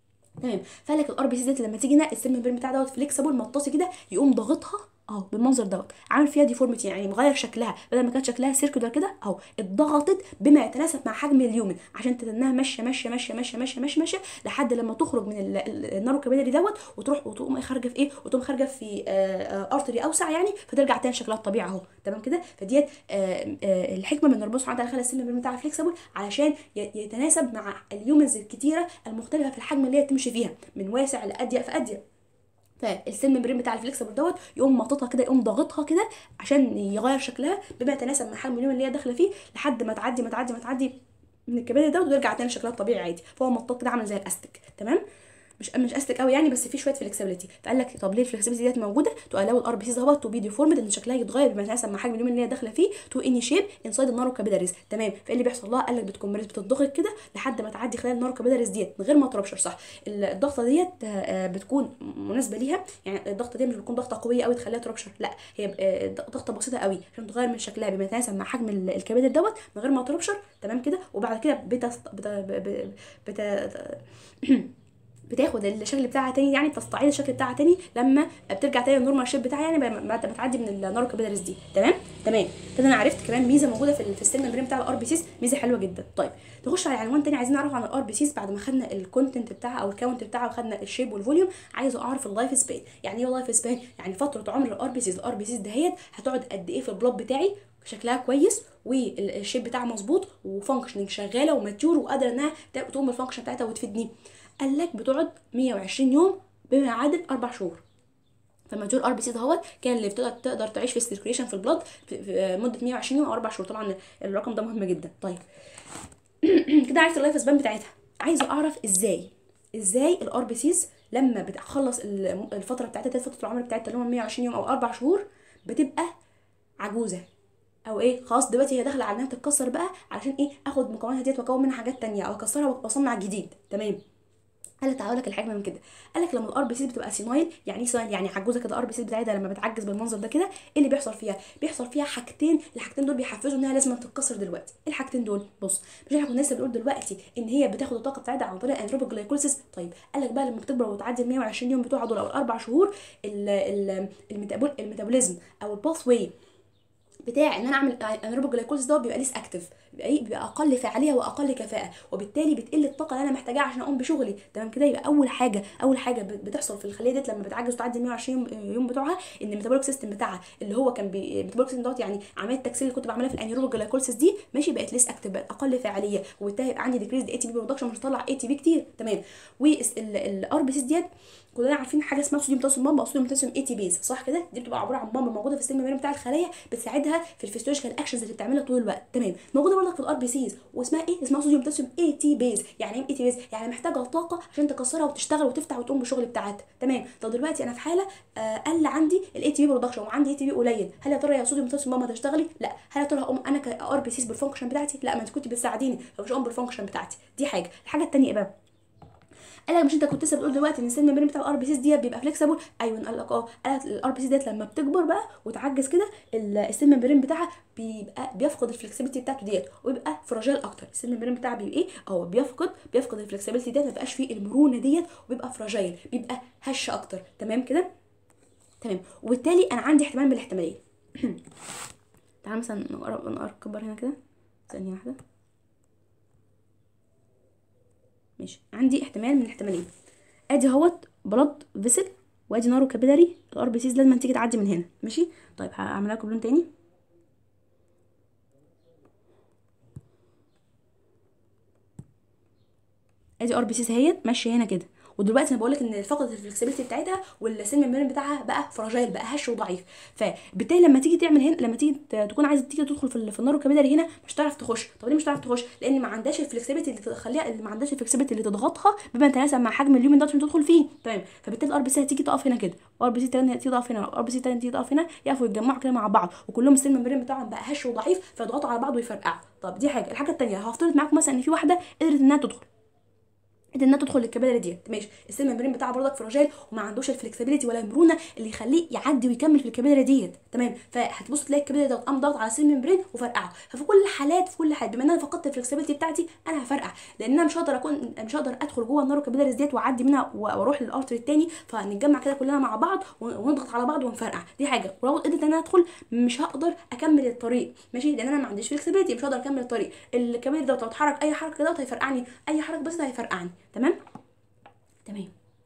تمام فقال لك الار بي سي ديت لما تيجي هنا السيل ممبرين بتاع دوت فليكسبل مطاطي كده يقوم ضاغطها اهو بالمنظر دوت عامل فيها ديفورميتي يعني مغير شكلها بدل ما كانت شكلها سيركلر كده اهو اتضغطت بما يتناسب مع حجم اليومن عشان تتنها ماشيه ماشيه ماشيه ماشيه ماشيه ماشيه ماشيه لحد لما تخرج من ال- ال- النارو كابيلاري دوت وتروح وتقوم خارجه في ايه وتقوم خارجه في ارتري اوسع يعني فترجع تاني شكلها الطبيعي اهو تمام كده فديت آه، آه، الحكمه من ربنا سبحانه وتعالى خلى السن الممبرين بتاعها فليكسبل علشان ي- يتناسب مع اليومنز الكتيره المختلفه في الحجم اللي هي تمشي فيها من واسع لاضيق فاضيق فالسيل ممبرين بتاع الفليكسبل دوت يقوم مططها كده يقوم ضاغطها كده عشان يغير شكلها بما يتناسب مع حجم اليوم اللي هي داخله فيه لحد ما تعدي ما تعدي ما تعدي من الكباري دوت وترجع تاني شكلها الطبيعي عادي فهو مطاط كده عامل زي الاستيك تمام مش مش استيك قوي يعني بس في شويه فلكسبيليتي فقال لك طب ليه الفلكسبيليتي ديت موجوده تو الاو الار بي سيز اهوت تو بي ديفورمد ان شكلها يتغير بما يتناسب مع حجم اليوم اللي هي داخله فيه تو اني شيب انسايد النارو كابيلاريز تمام فايه اللي بيحصل لها قال لك بتكمبريس بتضغط كده لحد ما تعدي خلال النارو كابيلاريز ديت من غير ما تربشر صح الضغطه ديت آه، آه، بتكون مناسبه ليها يعني الضغطه دي مش بتكون ضغطه قويه قوي تخليها تربشر لا هي آه، ضغطه بسيطه قوي عشان تغير من شكلها بما يتناسب مع حجم ال- الكبد دوت من غير ما تربشر تمام كده وبعد كده بتست... بت... بت... بت... بتاخد الشكل بتاعها تاني يعني بتستعيد الشكل بتاعها تاني لما بترجع تاني للنورمال شيب بتاعها يعني بعد ما بتعدي من النارو كابيلاريز دي تمام تمام كده انا عرفت كمان ميزه موجوده في ال- في السيل ممبرين بتاع الار بي سيز ميزه حلوه جدا طيب نخش على عنوان تاني عايزين نعرف عن الار بي سيز بعد ما خدنا الكونتنت بتاعها او الكاونت بتاعها وخدنا الشيب والفوليوم عايزه اعرف اللايف سبان يعني ايه لايف سبان يعني فتره عمر الار بي سيز الار بي سيز دهيت هتقعد قد ايه في البلاد بتاعي شكلها كويس والشيب بتاعها مظبوط وفانكشننج شغاله وماتيور وقادره انها تقوم بالفانكشن بتاعتها وتفيدني قال لك بتقعد 120 يوم بما يعادل اربع شهور فماتيور ار بي سي دهوت كان اللي بتقدر تقدر تعيش في السيركيليشن في البلاد في في مده 120 يوم او اربع شهور طبعا الرقم ده مهم جدا طيب كده عرفت اللايف سبان بتاعتها عايزه اعرف ازاي ازاي الار بي سيز لما بتخلص ال- الفتره بتاعتها ديت، فتره العمر بتاعتها اللي هم 120 يوم او اربع شهور بتبقى عجوزه او ايه خلاص دلوقتي هي داخله على انها تتكسر بقى علشان ايه اخد مكوناتها ديت واكون منها حاجات تانية او اكسرها واصنع جديد تمام قال لك تعالى لك الحكمه من كده قال لك لما الار بي سي بتبقى سينايل يعني ايه سينايل يعني عجوزه كده الار بي سي بتاعتها لما بتعجز بالمنظر ده كده ايه اللي بيحصل فيها بيحصل فيها حاجتين الحاجتين دول بيحفزوا انها لازم تتكسر دلوقتي ايه الحاجتين دول بص مش احنا كنا لسه بنقول دلوقتي ان هي بتاخد الطاقه بتاعتها عن طريق انروبيك جلايكوليسيس طيب قال لك بقى لما بتكبر وتعدي ال 120 يوم بتوعها دول او الاربع شهور ال- ال- الميتابول الميتابوليزم او الباث واي بتاع ان انا اعمل انروبيك جلايكوليسيس ده بيبقى ليس اكتف بيبقى ايه بيبقى اقل فاعليه واقل كفاءه وبالتالي بتقل الطاقه اللي انا محتاجاها عشان اقوم بشغلي تمام كده يبقى اول حاجه اول حاجه بت- بتحصل في الخليه ديت لما بتعجز وتعدي 120 يوم- يوم بتوعها ان الميتابوليك سيستم بتاعها اللي هو كان بي الميتابوليك سيستم دوت يعني عمليه التكسير اللي كنت بعملها في الانيروبيك جلايكوليسيس دي ماشي بقت ليس اكتف بقت اقل فاعليه وبالتالي يبقى عندي ديكريز اي تي بي برودكشن مش هطلع اي تي بي كتير تمام والار بي سيز ديت كلنا عارفين حاجه اسمها صوديوم بوتاسيوم بامب او صوديوم بوتاسيوم اي تي بيز صح كده دي بتبقى عباره عن بامب موجوده في السيل ميموري بتاع الخلايا بتساعدها في الفيسيولوجيكال اكشنز اللي بتعملها طول الوقت تمام موجوده برضك في الار بي سيز واسمها ايه اسمها صوديوم بوتاسيوم اي تي بيز يعني ايه اي تي بيز يعني محتاجه طاقه عشان تكسرها وتشتغل وتفتح وتقوم بالشغل بتاعتها تمام طب دلوقتي انا في حاله آه، قل عندي الاي تي بي برودكشن وعندي اي تي بي قليل هل يا ترى يا صوديوم بوتاسيوم بامب هتشتغلي لا هل يا ترى هقوم انا كار بي سيز بالفانكشن بتاعتي لا ما انت كنت بتساعديني فمش هقوم بالفانكشن بتاعتي دي حاجه الحاجه الثانيه ايه بقى قال لك مش انت كنت لسه بتقول دلوقتي ان السيل ميمبرين بتاع الار بي سيز ديت بيبقى فليكسبل ايوه قال لك اه قال لك الار بي سيز ديت لما بتكبر بقى وتعجز كده ال- السيل ميمبرين بتاعها بيبقى بيفقد الفلكسبيليتي بتاعته ديت ويبقى فراجيل اكتر السيل ميمبرين بتاعها بيبقى ايه اه بيفقد بيفقد الفلكسبيليتي ديت ما بيبقاش فيه المرونه ديت وبيبقى فراجيل بيبقى هش اكتر تمام كده تمام وبالتالي انا عندي احتمال من الاحتمالين تعال مثلا نقرب نكبر هنا كده ثانيه واحده ماشي عندي احتمال من احتمالين ادي اهوت بلاد فيسل وادي نارو كابيلاري الار بي سيز لازم تيجي تعدي من هنا ماشي طيب هعملها لكم لون تاني ادي ار بي سيز اهيت ماشيه هنا كده ودلوقتي انا بقول لك ان فقدت الفلكسبيليتي بتاعتها والسيل ميمبرين بتاعها بقى فراجيل بقى هش وضعيف فبالتالي لما تيجي تعمل هنا لما تيجي ت- تكون عايزه تيجي تدخل في ال- في النارو كابيلاري هنا مش هتعرف تخش طب ليه مش هتعرف تخش لان ما عندهاش الفلكسبيليتي اللي تخليها اللي ما عندهاش الفلكسبيليتي اللي تضغطها بما يتناسب مع حجم اليومن ده عشان تدخل فيه تمام فبالتالي الار بي سي هتيجي تقف هنا كده ار بي سي تاني تيجي تقف هنا ار بي سي تاني تيجي تقف هنا يقفوا يتجمعوا كده مع بعض وكلهم السيل ميمبرين بتاعهم بقى هش وضعيف فيضغطوا على بعض ويفرقعوا طب دي حاجه الحاجه الثانيه هفترض معاكم مثلا ان في واحده قدرت انها تدخل قدر انها تدخل للكباري ديت ماشي السيل ممبرين بتاعه برضك فراجيل وما عندوش الفلكسبيليتي ولا المرونه اللي يخليه يعدي ويكمل في الكباري ديت تمام فهتبص تلاقي الكباري دوت قام ضغط على السيل ممبرين وفرقعه ففي كل الحالات في كل الحالات بما ان انا فقدت الفلكسبيليتي بتاعتي انا هفرقع لان انا مش هقدر اكون مش هقدر ادخل جوه النارو كابيلاريز ديت واعدي منها واروح للارتري التاني فنتجمع كده كلنا مع بعض ونضغط على بعض ونفرقع دي حاجه ولو قدرت ان انا ادخل مش هقدر اكمل الطريق ماشي لان انا ما عنديش فلكسبيليتي مش هقدر اكمل الطريق الكباري دوت لو اتحرك اي حركه دوت هيفرقعني اي حركه بس هيفرقعني تمام تمام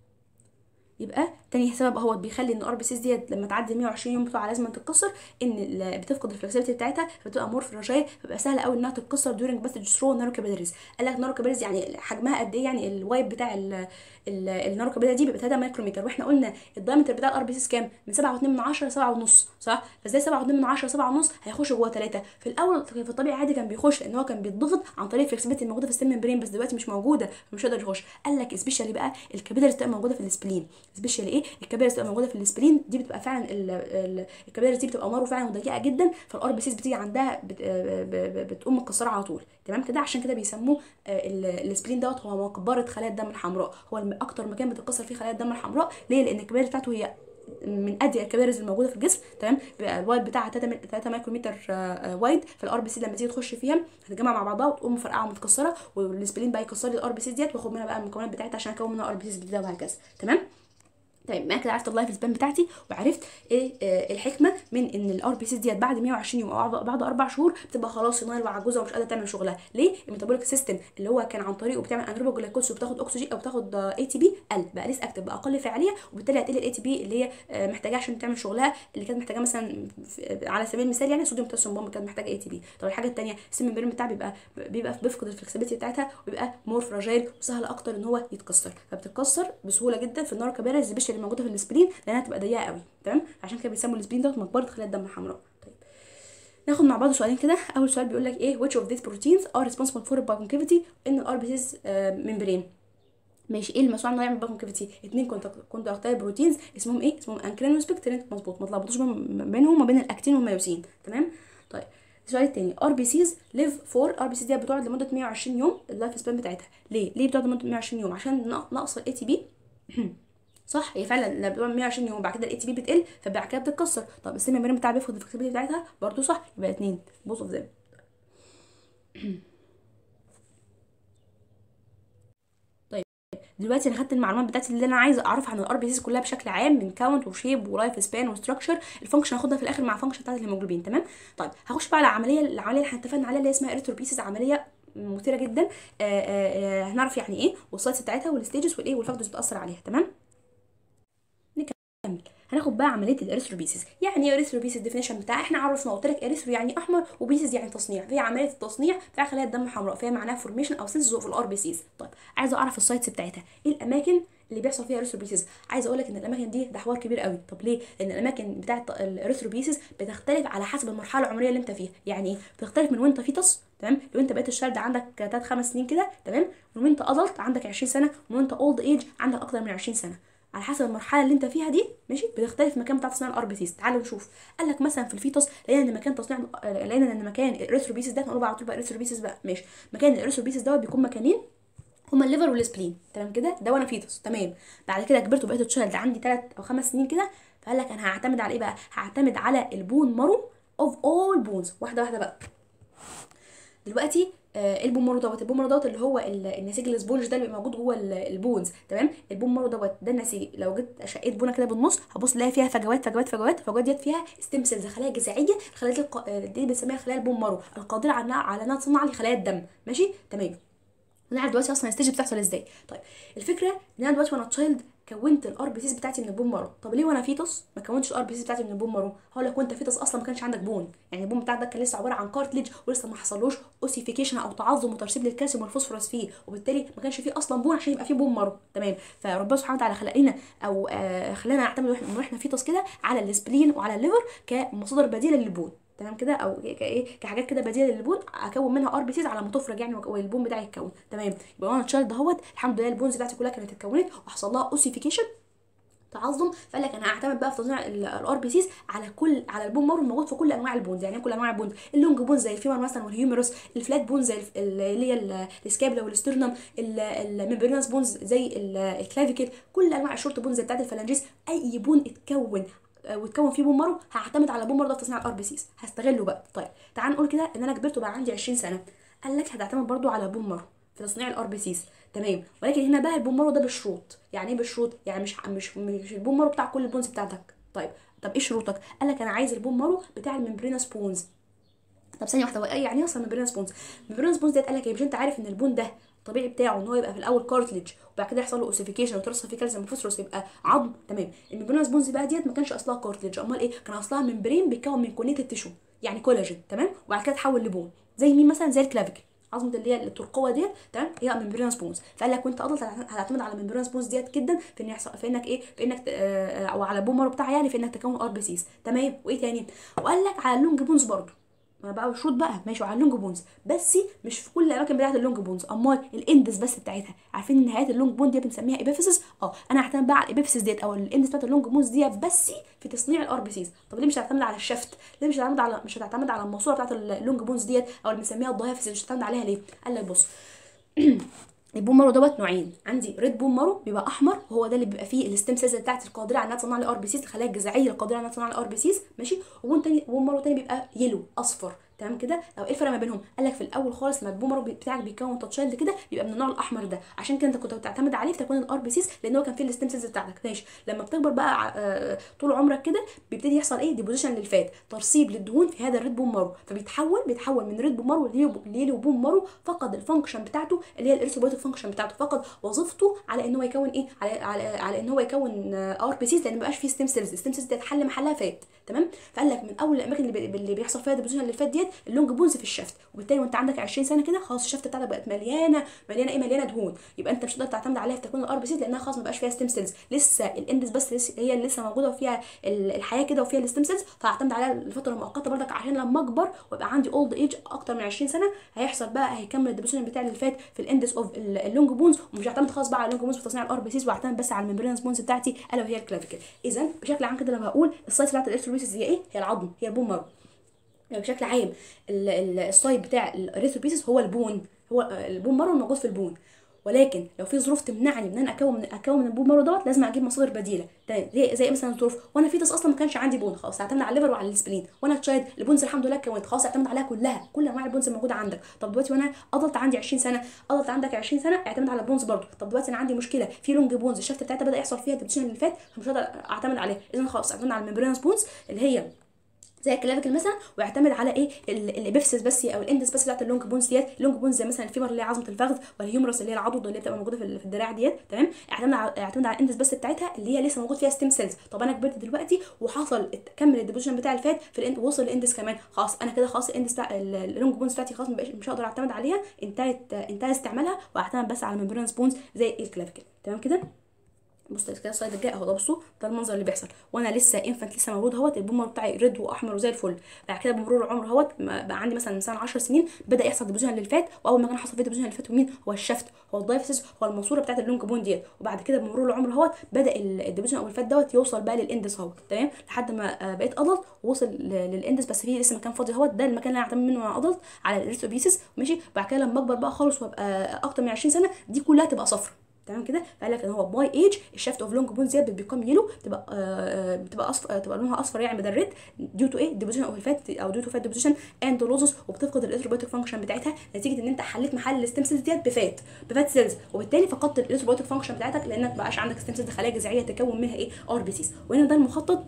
يبقى تاني سبب اهوت بيخلي ان الار بي سيز ديت لما تعدي 120 يوم بتوع لازم تتكسر ان بتفقد الفلكسبيتي بتاعتها فبتبقى مور فراجايل فبقى سهل قوي انها تتكسر دورنج بس ثرو النارو كابيلاريز قال لك نارو كابيلاريز يعني حجمها قد ايه يعني الوايب بتاع النارو كابيلاريز دي بيبقى 3 مايكرومتر واحنا قلنا الدايمتر بتاع الار بي سيز كام من 7.2 من 10 7 ونص صح فازاي 7.2 من 10 7 ونص هيخش جوه 3 في الاول في الطبيعي عادي كان بيخش لان هو كان بيتضغط عن طريق الفلكسبيتي الموجوده في السم برين بس دلوقتي مش موجوده فمش هيقدر يخش قال لك سبيشالي بقى الكابيلاريز تبقى موجوده في السبلين سبيشالي ايه الكابيلاريز تبقى موجوده في السبلين دي بتبقى فعلا الكابيلاريز دي بتبقى مارو فعلا ضيقه جدا فالار بي سيز بتيجي عندها بت بتقوم متكسره على طول تمام كده عشان كده بيسموه السبلين دوت هو مقبره خلايا الدم الحمراء هو اكتر مكان بتتكسر فيه خلايا الدم الحمراء ليه لان الكابيلاريز بتاعته هي من اضيق الكبارز الموجوده في الجسم تمام بيبقى الوايد بتاعها 3 مايكرومتر وايد فالار بي سي لما تيجي تخش فيها هتتجمع مع بعضها وتقوم مفرقعه ومتكسره والسبلين بقى يكسر لي الار بي سي ديت واخد منها بقى المكونات بتاعتها عشان اكون منها ار بي سي جديده وهكذا تمام طيب ما كده عرفت اللايف سبان بتاعتي وعرفت ايه آه الحكمه من ان الار بي سي ديت بعد 120 يوم او بعد اربع شهور بتبقى خلاص صنايل وعجوزه ومش قادره تعمل شغلها ليه الميتابوليك سيستم اللي هو كان عن طريقه بتعمل انروبا جلوكوز وبتاخد اكسجين او بتاخد اي تي بي قل بقى ليس اكتف بقى اقل فعاليه وبالتالي هتقل الاي تي بي اللي هي آه محتاجاها عشان تعمل شغلها اللي كانت محتاجه مثلا على سبيل المثال يعني صوديوم بوتاسيوم بومب كانت محتاجه اي تي بي طب الحاجه الثانيه السم البريم بتاعها بيبقى بيبقى بيفقد الفلكسبيتي بتاعتها وبيبقى مور فراجيل وسهل اكتر ان هو يتكسر فبتتكسر بسهوله جدا في النار كبارز سبيشال اللي موجوده في السبلين لانها تبقى ضيقه قوي تمام عشان كده بيسموا السبلين دوت مقبره خلايا الدم الحمراء طيب ناخد مع بعض سؤالين كده اول سؤال بيقول لك ايه which of these proteins are responsible for concavity in the RBC's membrane ماشي ايه المسؤول عنه يعمل كونكافيتي اتنين كنت كنت اختار بروتينز اسمهم ايه اسمهم انكرين وسبكترين مظبوط ما تلخبطوش بينهم وما بين الاكتين والميوسين تمام طيب السؤال التاني ار بي سيز ليف فور ار بي سيز دي بتقعد لمده 120 يوم اللايف سبان بتاعتها ليه ليه بتقعد لمده 120 يوم عشان نقص الاي تي بي صح هي فعلا لما بتبقى 120 يوم بعد كده الاي تي بي بتقل فبعد كده بتتكسر طب السن الممبرين بتاعها بياخد الفلكسبيليتي بتاعتها برضه صح يبقى اتنين بوث اوف ذيم طيب دلوقتي انا خدت المعلومات بتاعتي اللي انا عايزه اعرفها عن الار بي سيز كلها بشكل عام من كاونت وشيب ولايف سبان وستراكشر الفانكشن هاخدها في الاخر مع فانكشن بتاعت الهيموجلوبين تمام طيب هخش بقى على العمليه العمليه اللي احنا اتفقنا عليها اللي اسمها اريثروبيسيس عمليه مثيره جدا آآ آآ هنعرف يعني ايه والسايتس بتاعتها والستيجز والايه والفاكتورز بتاثر عليها تمام نكمل هناخد بقى عمليه الاريثروبيسيس يعني ايه اريثروبيسيس ديفينيشن بتاعها احنا عرفنا قلت لك اريثرو يعني احمر وبيسيس يعني تصنيع فهي عمليه التصنيع بتاع خلايا الدم الحمراء فهي معناها فورميشن او سينثيز اوف الار بي سيز طيب عايزه اعرف السايتس بتاعتها ايه الاماكن اللي بيحصل فيها اريثروبيسيس عايزه اقول لك ان الاماكن دي ده حوار كبير قوي طب ليه لان الاماكن بتاعه الاريثروبيسيس بتختلف على حسب المرحله العمريه اللي انت فيها يعني ايه بتختلف من وانت فيتس تمام لو انت بقيت الشاب ده عندك 3 5 سنين كده تمام ومن وانت ادلت عندك 20 سنه ومن وانت اولد ايج عندك اكتر من 20 سنه على حسب المرحله اللي انت فيها دي ماشي بتختلف مكان بتاع تصنيع الار بي سيز تعالوا نشوف قال لك مثلا في الفيتوس لقينا ان مكان تصنيع لقينا ان مكان الاريثروبيسيس ده نقول بقى على طول بقى الاريثروبيسيس بقى ماشي مكان الاريثروبيسيس دوت بيكون مكانين هما الليفر والسبلين تمام كده ده وانا فيتوس تمام بعد كده كبرت وبقيت تشايلد عندي 3 او 5 سنين كده فقال لك انا هعتمد على ايه بقى هعتمد على البون مارو اوف اول بونز واحده واحده بقى دلوقتي آه البون مارو دوت البون مارو دوت اللي هو النسيج الاسبونج ده اللي بيبقى موجود جوه البونز تمام البون مارو دوت ده النسيج لو جيت شقيت بونه كده بالنص هبص الاقي فيها فجوات فجوات فجوات الفجوات ديت فيها ستيم سيلز خلايا جذعيه الخلايا الق... دي بنسميها خلايا البون مارو القادره على على انها تصنع لي خلايا الدم ماشي تمام ونعرف دلوقتي اصلا الستيج بتحصل ازاي طيب الفكره ان انا دلوقتي وانا تشايلد كونت الار بي سيز بتاعتي من البون مارو طب ليه وانا فيتوس ما كونتش الار بي سيز بتاعتي من البون مارو هقول لك وانت فيتوس اصلا ما كانش عندك بون يعني البون بتاعك ده كان لسه عباره عن كارتليج ولسه ما حصلوش اوسيفيكيشن او تعظم وترسيب للكالسيوم والفوسفورس فيه وبالتالي ما كانش فيه اصلا بون عشان يبقى فيه بون مارو تمام فربنا سبحانه وتعالى خلق لنا او آه خلانا نعتمد واحنا واحنا فيتوس كده على السبلين وعلى الليفر كمصادر بديله للبون تمام كده او كايه كحاجات كده بديله للبون اكون منها ار بي سيز على ما تفرج يعني والبون بتاعي يتكون تمام يبقى انا تشايلد اهوت الحمد لله البونز بتاعتي كلها كانت اتكونت وحصل لها اوسيفيكيشن تعظم فقال لك انا هعتمد بقى في تصنيع الار بي سيز على كل على البون مارو الموجود في كل انواع البونز يعني إيه كل انواع البونز اللونج بونز زي الفيمر مثلا والهيومرس الفلات بونز زي الف- اللي هي ال- السكابلا والسترنم الممبرينس بونز زي ال- الكلافيكل كل انواع الشورت بونز بتاعت الفلانجيس اي بون اتكون آه، وتكون فيه بون مارو هعتمد على بون مارو ده في تصنيع الار بي سيز هستغله بقى طيب تعال نقول كده ان انا كبرت وبقى عندي 20 سنه قال لك هتعتمد برضو على بون مارو في تصنيع الار بي سيز تمام ولكن هنا بقى البون مارو ده بشروط يعني ايه بشروط يعني مش مش مش البون مارو بتاع كل البونز بتاعتك طيب طب ايه شروطك قال لك انا عايز البون مارو بتاع الممبرينس بونز طب ثانيه واحده هو ايه يعني إيه اصلا ممبرينس بونز ممبرينس بونز ديت قال لك ايه مش انت عارف ان البون ده الطبيعي بتاعه ان هو يبقى في الاول كارتليج وبعد كده يحصل له اوسيفيكيشن وترسب فيه كالسيوم وفوسفورس يبقى عظم تمام الممبرينس بونز بقى ديت ما كانش اصلها كارتليج امال ايه كان اصلها ممبرين بيتكون من كونيتيف تيشو يعني كولاجين تمام وبعد كده تحول لبون زي مين مثلا زي الكلافيكل عظمه اللي هي الترقوه ديت تمام هي ممبرينس بونز فقال لك وانت افضل هتعتمد على ممبرينس بونز ديت جدا في ان يحصل في انك ايه في انك ت- آه، او على البومر بتاعها يعني في انك تكون ار بي سيز تمام وايه تاني وقال لك على اللونج بونز برضو ما بقى شروط بقى ماشي وعلى اللونج بونز بس مش في كل الاماكن بتاعت اللونج بونز امال الاندس بس بتاعتها عارفين ان نهايات اللونج بون دي بنسميها ايبيفيسس اه انا هعتمد بقى على الايبيفيسس ديت او الاندس بتاعت اللونج بونز دي بس في تصنيع الار بي سيز طب ليه مش هتعتمد على الشفت ليه مش هتعتمد على مش هتعتمد على الماسوره بتاعت اللونج بونز ديت او اللي بنسميها الضيافس مش هتعتمد عليها ليه قال لك بص البون مارو دوت نوعين عندي ريد بون مارو بيبقى احمر وهو ده اللي بيبقى فيه الستيم سيلز بتاعت القادره على انها تصنع لي ار بي سيز الخلايا الجذعيه القادره على انها تصنع لي ار بي سيز ماشي وبون تاني بون مارو تاني بيبقى يلو اصفر تمام كده او ايه الفرق ما بينهم قال لك في الاول خالص لما البون مارو بتاعك بيكون تاتشايلد كده بيبقى من النوع الاحمر ده عشان كده انت كنت بتعتمد عليه في تكوين الار بي سيز لان هو كان فيه الستيم سيلز بتاعتك ماشي لما بتكبر بقى ع- آه، طول عمرك كده بيبتدي يحصل ايه ديبوزيشن للفات ترسيب للدهون في هذا الريد بون مارو فبيتحول بيتحول من ريد بون مارو ليلو بون مارو فقد الفانكشن بتاعته اللي هي الارثروبويتيك فانكشن بتاعته فقد وظيفته على ان هو يكون ايه على على, على ان هو يكون ار بي سيز لان ما بقاش فيه ستيم سيلز الستيم سيلز دي اتحل محلها فات تمام فقال لك من اول الاماكن اللي, بي- اللي بيحصل فيها ديبوزيشن للفات ديت اللونج بونز في الشفت وبالتالي وانت عندك 20 سنه كده خلاص الشفت بتاعتك بقت مليانه مليانه ايه مليانه دهون يبقى انت مش هتقدر تعتمد عليها في تكوين الار بي سيز لانها خلاص ما بقاش فيها ستيم سيلز لسه الاندس بس لسه هي اللي لسه موجوده وفيها ال- الحياه كده وفيها الستيم سيلز فهعتمد عليها لفتره مؤقته برضك عشان لما اكبر ويبقى عندي اولد ايج اكتر من 20 سنه هيحصل بقى هيكمل الديبوزيشن بتاع اللي فات في الاندس اوف اللونج بونز ومش هعتمد خالص بقى على اللونج بونز في تصنيع الار بي سيز وهعتمد بس على الممبرينس بونز بتاعتي الا وهي الكلافيكل اذا بشكل عام كده لما هقول السايز بتاعت الارثروبيسيس هي ايه هي العظم هي البون مارو يعني بشكل عام ال- ال- السايد بتاع الاريثروبيسيس هو البون هو البون مارو الموجود في البون ولكن لو في ظروف تمنعني ان انا اكون من اكون من البون مارو دوت لازم اجيب مصادر بديله تمام زي زي مثلا ظروف وانا فيتس اصلا ما كانش عندي بون خلاص اعتمد على الليفر وعلى السبلين وانا تشايد البونز الحمد لله كونت خلاص اعتمد عليها كلها كل انواع البونز الموجوده عندك طب دلوقتي وانا قضلت عندي 20 سنه قضلت عندك 20 سنه اعتمد على البونز برضه طب دلوقتي انا عندي مشكله في لونج بونز الشفت بتاعتها بدا يحصل فيها ديبشن اللي فات فمش هقدر اعتمد عليها اذا خلاص اعتمد على الممبرينس بونز اللي هي زي الكلافيكل مثلا ويعتمد على ايه ال- الابيفسس بس او الاندس بس بتاعت اللونج بونز ديت اللونج بونز زي مثلا الفيمر اللي هي عظمه الفخذ والهيومرس اللي هي العضد اللي بتبقى موجوده في ال- في الدراع ديت تمام اعتمد على اعتمد على الاندس بس بتاعتها اللي هي لسه موجود فيها ستيم سيلز طب انا كبرت دلوقتي وحصل كمل الديبوزيشن بتاع الفات في الاند وصل الاندس كمان خلاص انا كده خلاص الاندس بتاع ال- اللونج بونز بتاعتي خلاص مبقاش- مش هقدر اعتمد عليها انتهت انتهى استعمالها واعتمد بس على الممبرينس بونز زي الكلافيكل تمام كده بص كده السلايد الجاي اهو ده بصوا ده المنظر اللي بيحصل وانا لسه انفنت لسه مولود اهوت البومر بتاعي ريد واحمر وزي الفل بعد كده بمرور العمر اهوت ما- بقى عندي مثلا مثلا 10 سنين بدا يحصل ديبوزيشن للفات واول ما كان حصل فيه ديبوزيشن للفات ومين هو الشفت هو الدايفسس هو الماسوره بتاعت اللونج بون ديت وبعد كده بمرور العمر اهوت بدا ال- الديبوزيشن او الفات دوت يوصل بقى للاندس اهوت تمام لحد ما آه، بقيت ادلت ووصل ل- للاندس بس فيه لسه مكان فاضي اهوت ده المكان اللي انا هعتمد منه وانا ادلت على الاريثروبيسيس ماشي بعد كده لما اكبر بقى خالص وابقى اكتر من 20 سنه دي كلها تبقى صفرا تمام كده فقال لك ان هو باي ايج الشافت اوف لونج بونز ديت بتبيكم يلو بتبقى آه بتبقى اصفر تبقى لونها اصفر يعني بدل ريد ديو تو ايه ديبوزيشن اوف الفات او ديو تو فات ديبوزيشن اند لوزس وبتفقد الارثروبوتيك فانكشن بتاعتها نتيجه ان انت حليت محل الستيم سيلز ديت بفات بفات سيلز وبالتالي فقدت الارثروبوتيك فانكشن بتاعتك لانك ما بقاش عندك ستيم سيلز خلايا جذعيه تكون منها ايه ار بي سيز وهنا ده المخطط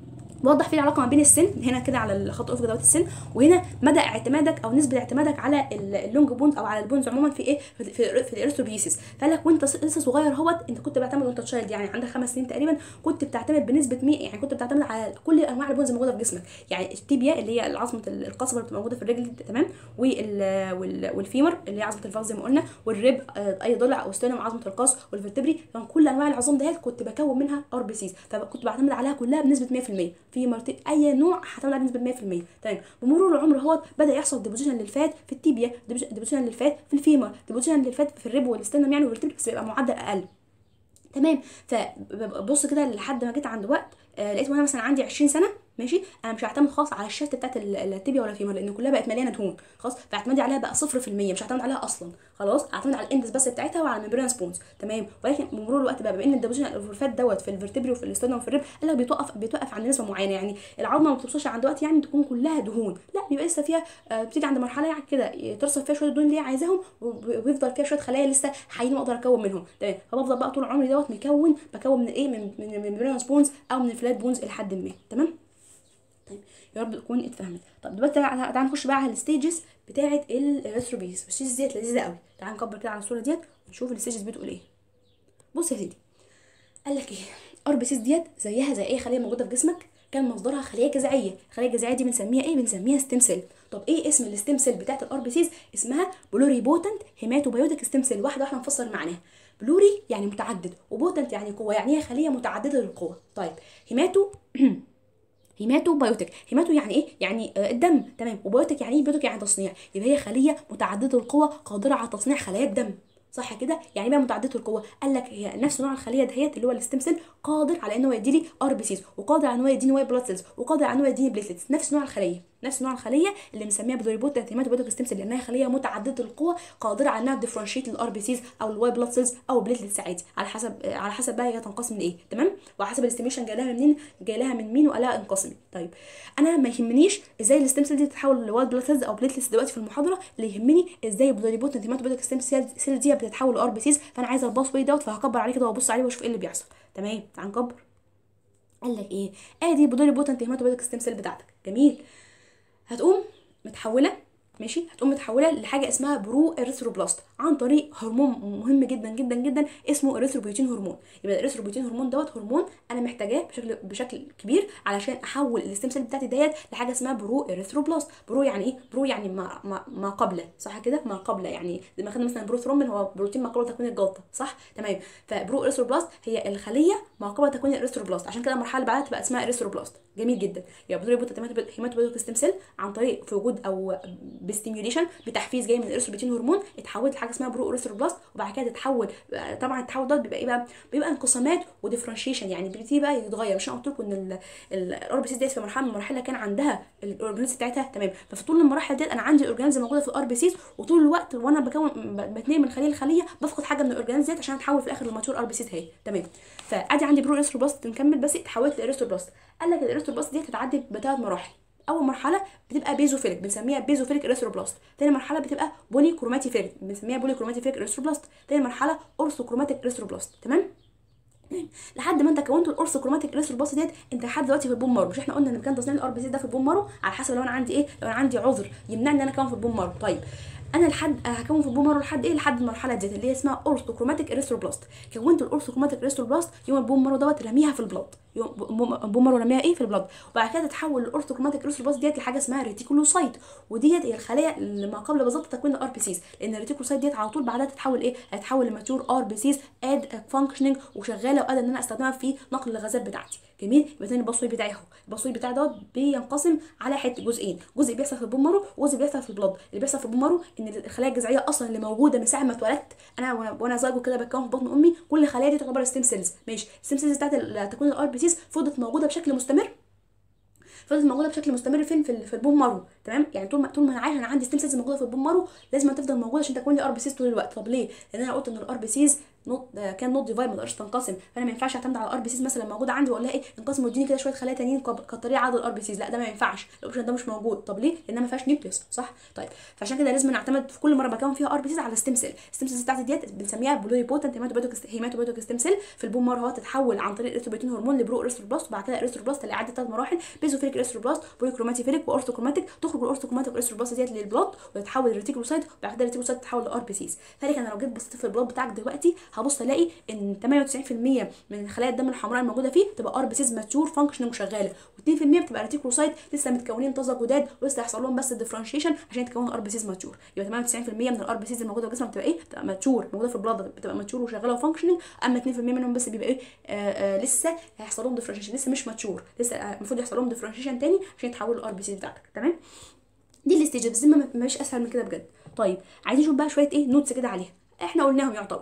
وضح فيه العلاقه ما بين السن هنا كده على الخط الافقي دوت السن وهنا مدى اعتمادك او نسبه اعتمادك على ال- اللونج بونز او على البونز عموما في ايه في في, في الارثروبيسيس فقال لك وانت س- لسه صغير اهوت انت كنت بتعتمد وانت تشايلد يعني عندك خمس سنين تقريبا كنت بتعتمد بنسبه 100 يعني كنت بتعتمد على كل انواع البونز الموجوده في جسمك يعني التيبيا اللي هي عظمه القصبه اللي بتبقى موجوده في الرجل تمام وال وال والفيمر اللي هي عظمه الفخذ زي ما قلنا والريب آه، اي ضلع او ستيرنم عظمه القص والفرتبري كان كل انواع العظام ديت كنت بكون منها ار بي سيز فكنت بعتمد عليها كلها بنسبه 100% في مرتين اي نوع هعتمد عليه بنسبه 100% تمام بمرور العمر اهوت بدا يحصل ديبوزيشن للفات في التيبيا ديبوزيشن للفات في الفيمر ديبوزيشن للفات في الريب والستيرنم يعني والفرتبري بس بيبقى معدل اقل تمام فبص كده لحد ما جيت عند وقت آه لقيت وانا مثلا عندي 20 سنه ماشي انا مش هعتمد خالص على الشفت بتاعت ال- التibia ولا الفيمر لان كلها بقت مليانه دهون خلاص فاعتمادي عليها بقى 0% مش هعتمد عليها اصلا خلاص هعتمد على الاندس بس بتاعتها وعلى الممبرين سبونز تمام ولكن بمرور الوقت بقى بما ان الديبوزيشن الفات دوت في الفرتبري وفي الاستوديوم وفي الريب قال لك بيتوقف بيتوقف عند نسبه معينه يعني العظمه ما بتوصلش عند وقت يعني تكون كلها دهون لا بيبقى لسه فيها آه بتيجي عند مرحله يعني كده ترسب فيها شويه الدهون اللي هي عايزاهم وب- وبيفضل فيها شويه خلايا لسه حيين واقدر اكون منهم تمام فبفضل بقى طول عمري دوت مكون بكون من ايه من من الممبرين سبونز او من الفلات بونز لحد ما تمام طيب يا رب تكون اتفهمت طب دلوقتي تعالى تعالى نخش بقى على الستيجز بتاعه الريثروبيز والستيجز ديت لذيذه قوي تعالى نكبر كده على الصوره ديت ونشوف الستيجز بتقول ايه بص يا سيدي قال لك ايه ار بي سيس ديت زيها زي اي خليه موجوده في جسمك كان مصدرها خليه جذعيه الخليه الجذعيه دي بنسميها ايه بنسميها ستيم سيل طب ايه اسم الستيم سيل بتاعه الار بي سيس اسمها بلوري بوتنت هيماتوبيوتيك ستيم سيل واحده واحده نفسر معناها بلوري يعني متعدد وبوتنت يعني قوه يعني هي خليه متعدده القوه طيب هيماتو هيماتو بايوتيك هيماتو يعني ايه يعني آه الدم تمام وبايوتيك يعني ايه بايوتيك يعني تصنيع يبقى هي خليه متعدده القوه قادره على تصنيع خلايا الدم صح كده يعني بقى متعدده القوه قال لك هي نفس نوع الخليه دهيت اللي هو الستيم سيل قادر على ان هو يديلي ار بي سيز وقادر على ان هو يديني وايت بلاد سيلز وقادر على ان هو يديني بليتلتس نفس نوع الخليه نفس نوع الخليه اللي مسميها بدوريبوت هيماتوبيوتيك ستيم سيل لانها خليه متعدده القوه قادره على انها تديفرنشيت الار بي سيز او الوايت بلاد سيلز او بليتلتس عادي على حسب على حسب بقى هي تنقسم لايه تمام وعلى حسب الاستيميشن جاي لها منين جاي لها من مين وقال لها انقسمي طيب انا ما يهمنيش ازاي الستيم سيل دي تتحول لوايت بلاد سيلز او بليتلتس دلوقتي في المحاضره اللي يهمني ازاي بدوريبوت هيماتوبيوتيك ستيم سيل دي بتتحول لار بي سيز فانا عايزه الباس واي دوت فهكبر عليه كده وابص عليه واشوف ايه اللي بيحصل تمام تعال نكبر قال لك ايه ادي بودوري بوتنت هيماتوبيوتيك ستيم سيل بتاعتك جميل هتقوم متحوله ماشي هتقوم متحوله لحاجه اسمها برو اريثروبلاست عن طريق هرمون مهم جدا جدا جدا اسمه اريثروبيوتين هرمون يبقى الاريثروبيوتين هرمون دوت هرمون انا محتاجاه بشكل بشكل كبير علشان احول الستيم سيل بتاعتي ديت لحاجه اسمها برو اريثروبلاست برو يعني ايه برو يعني ما ما, ما قبل صح كده ما قبل يعني زي ما خدنا مثلا بروثرومبين هو بروتين ما قبل تكوين الجلطه صح تمام فبرو اريثروبلاست هي الخليه ما قبل تكوين الاريثروبلاست عشان كده المرحله اللي بعدها تبقى اسمها اريثروبلاست جميل جدا يبقى بودوري بوتنت هيماتوبيوتيك ستيم سيل عن طريق في وجود او بستيميوليشن بتحفيز جاي من الاريثروبيوتين هرمون اتحولت لحاجه اسمها برو اريثروبلاست وبعد كده تتحول طبعا التحول ده بيبقى ايه بقى بيبقى انقسامات وديفرنشيشن يعني بيبتدي بقى يتغير مش انا قلت لكم ان الار بي سي ديت في مرحله من المراحل كان عندها الاورجانيز بتاعتها تمام ففي طول المراحل ديت انا عندي الاورجانيز موجوده في الار بي سيز وطول الوقت وانا بكون بتنقل من خليه لخليه بفقد حاجه من الاورجانيز ديت عشان اتحول في الاخر لماتور ار بي سيز هي تمام فادي عندي برو اريثروبلاست نكمل بس اتحولت لاريثروبلاست قال لك الاريثروبلاست دي هتتعدي بثلاث مراحل اول مرحله بتبقى بيزوفيليك بنسميها بيزوفيليك اريثروبلاست تاني مرحله بتبقى بولي كروماتيفيليك بنسميها بولي كروماتيفيليك اريثروبلاست تاني مرحله اورثوكروماتيك اريثروبلاست تمام لحد ما انت كونت الاورثوكروماتيك اريثروبلاست ديت انت لحد دلوقتي في البون مارو مش احنا قلنا ان كان تصنيع الار بي سي ده في البون مارو على حسب لو انا عندي ايه لو انا عندي عذر يمنعني ان انا اكون في البون مارو طيب انا لحد هكون في البون مارو لحد ايه لحد المرحله ديت اللي هي اسمها اورثوكروماتيك اريثروبلاست كونت الاورثوكروماتيك اريثروبلاست يوم البون مارو دوت رميها في البلاد يوم البون مارو رميها ايه في البلاد وبعد كده تتحول الاورثوكروماتيك اريثروبلاست ديت لحاجه اسمها ريتيكولوسايت وديت هي الخلايا اللي ما قبل بالظبط تكوين الار بي سيز لان الريتيكولوسايت ديت على طول بعدها تتحول ايه هتتحول لماتور ار بي سيز اد فانكشننج وشغاله وقادره ان انا استخدمها في نقل الغازات بتاعتي جميل يبقى تاني البصوي بتاعي اهو البصوي بتاعي دوت بينقسم على حته جزئين جزء بيحصل في البون مارو وجزء بيحصل في البلاد اللي بيحصل في البون مارو ان الخلايا الجذعيه اصلا اللي موجوده من ساعه ما اتولدت انا وانا وانا زيجو كده بتكون في بطن امي كل الخلايا دي تعتبر ستيم سيلز ماشي الستيم سيلز بتاعت تكوين الار بي سيز فضلت موجوده بشكل مستمر فضلت موجوده بشكل مستمر فين في, في البون مارو تمام يعني طول ما طول ما انا عايشه انا عندي ستيم سيلز موجوده في البون مارو لازم تفضل موجوده عشان تكون لي ار بي سيز طول الوقت طب ليه لان انا قلت ان الار بي سيز نوت كان نوت ديفايد ما تقدرش تنقسم فانا ما ينفعش اعتمد على الار بي سيز مثلا موجوده عندي واقول لها ايه انقسم واديني كده شويه خلايا تانيين كطريقه عدد الار بي سيز لا ده ما ينفعش الاوبشن ده مش موجود طب ليه لان ما فيهاش نيوكليوس صح طيب فعشان كده لازم نعتمد في كل مره بكون فيها ار بي سيز على ستيم سيل الستيم سيلز بتاعتي ديت بنسميها بلوري بوتنت هيماتوبيوتيك هيماتوبيوتيك ستيم سيل في البون مره هو تتحول عن طريق الاريثروبيوتين هرمون لبرو اريثروبلاست وبعد كده اريثروبلاست اللي عدت ثلاث مراحل بيزوفيليك اريثروبلاست بوليكروماتيفيليك واورثوكروماتيك تخرج الاورثوكروماتيك اريثروبلاست ديت للبلاد وتتحول للريتيكولوسايت وبعد كده الريتيكولوسايت تتحول لار بي سيز فلك انا لو جيت بصيت في البلاد بتاعك دلوقتي هبص الاقي ان 98% من خلايا الدم الحمراء الموجوده فيه تبقى ار بي سيز ماتيور فانكشننج وشغاله و2% بتبقى ريتيكولوسايت لسه متكونين طازه جداد ولسه هيحصل لهم بس الديفرنشيشن عشان يتكونوا ار بي سيز ماتيور يبقى 98% من الار بي سيز الموجوده في جسمك بتبقى ايه بتبقى ماتيور موجوده في البلاد بتبقى ماتيور وشغاله وفانكشننج اما 2% منهم بس بيبقى ايه آآ آآ لسه هيحصل لهم ديفرنشيشن لسه مش ماتيور لسه المفروض يحصل لهم ديفرنشيشن تاني عشان يتحولوا الار بي سيز بتاعتك تمام دي الاستيج بس ما مش اسهل من كده بجد طيب عايزين نشوف بقى شويه ايه نوتس كده عليها احنا قلناهم يعتبر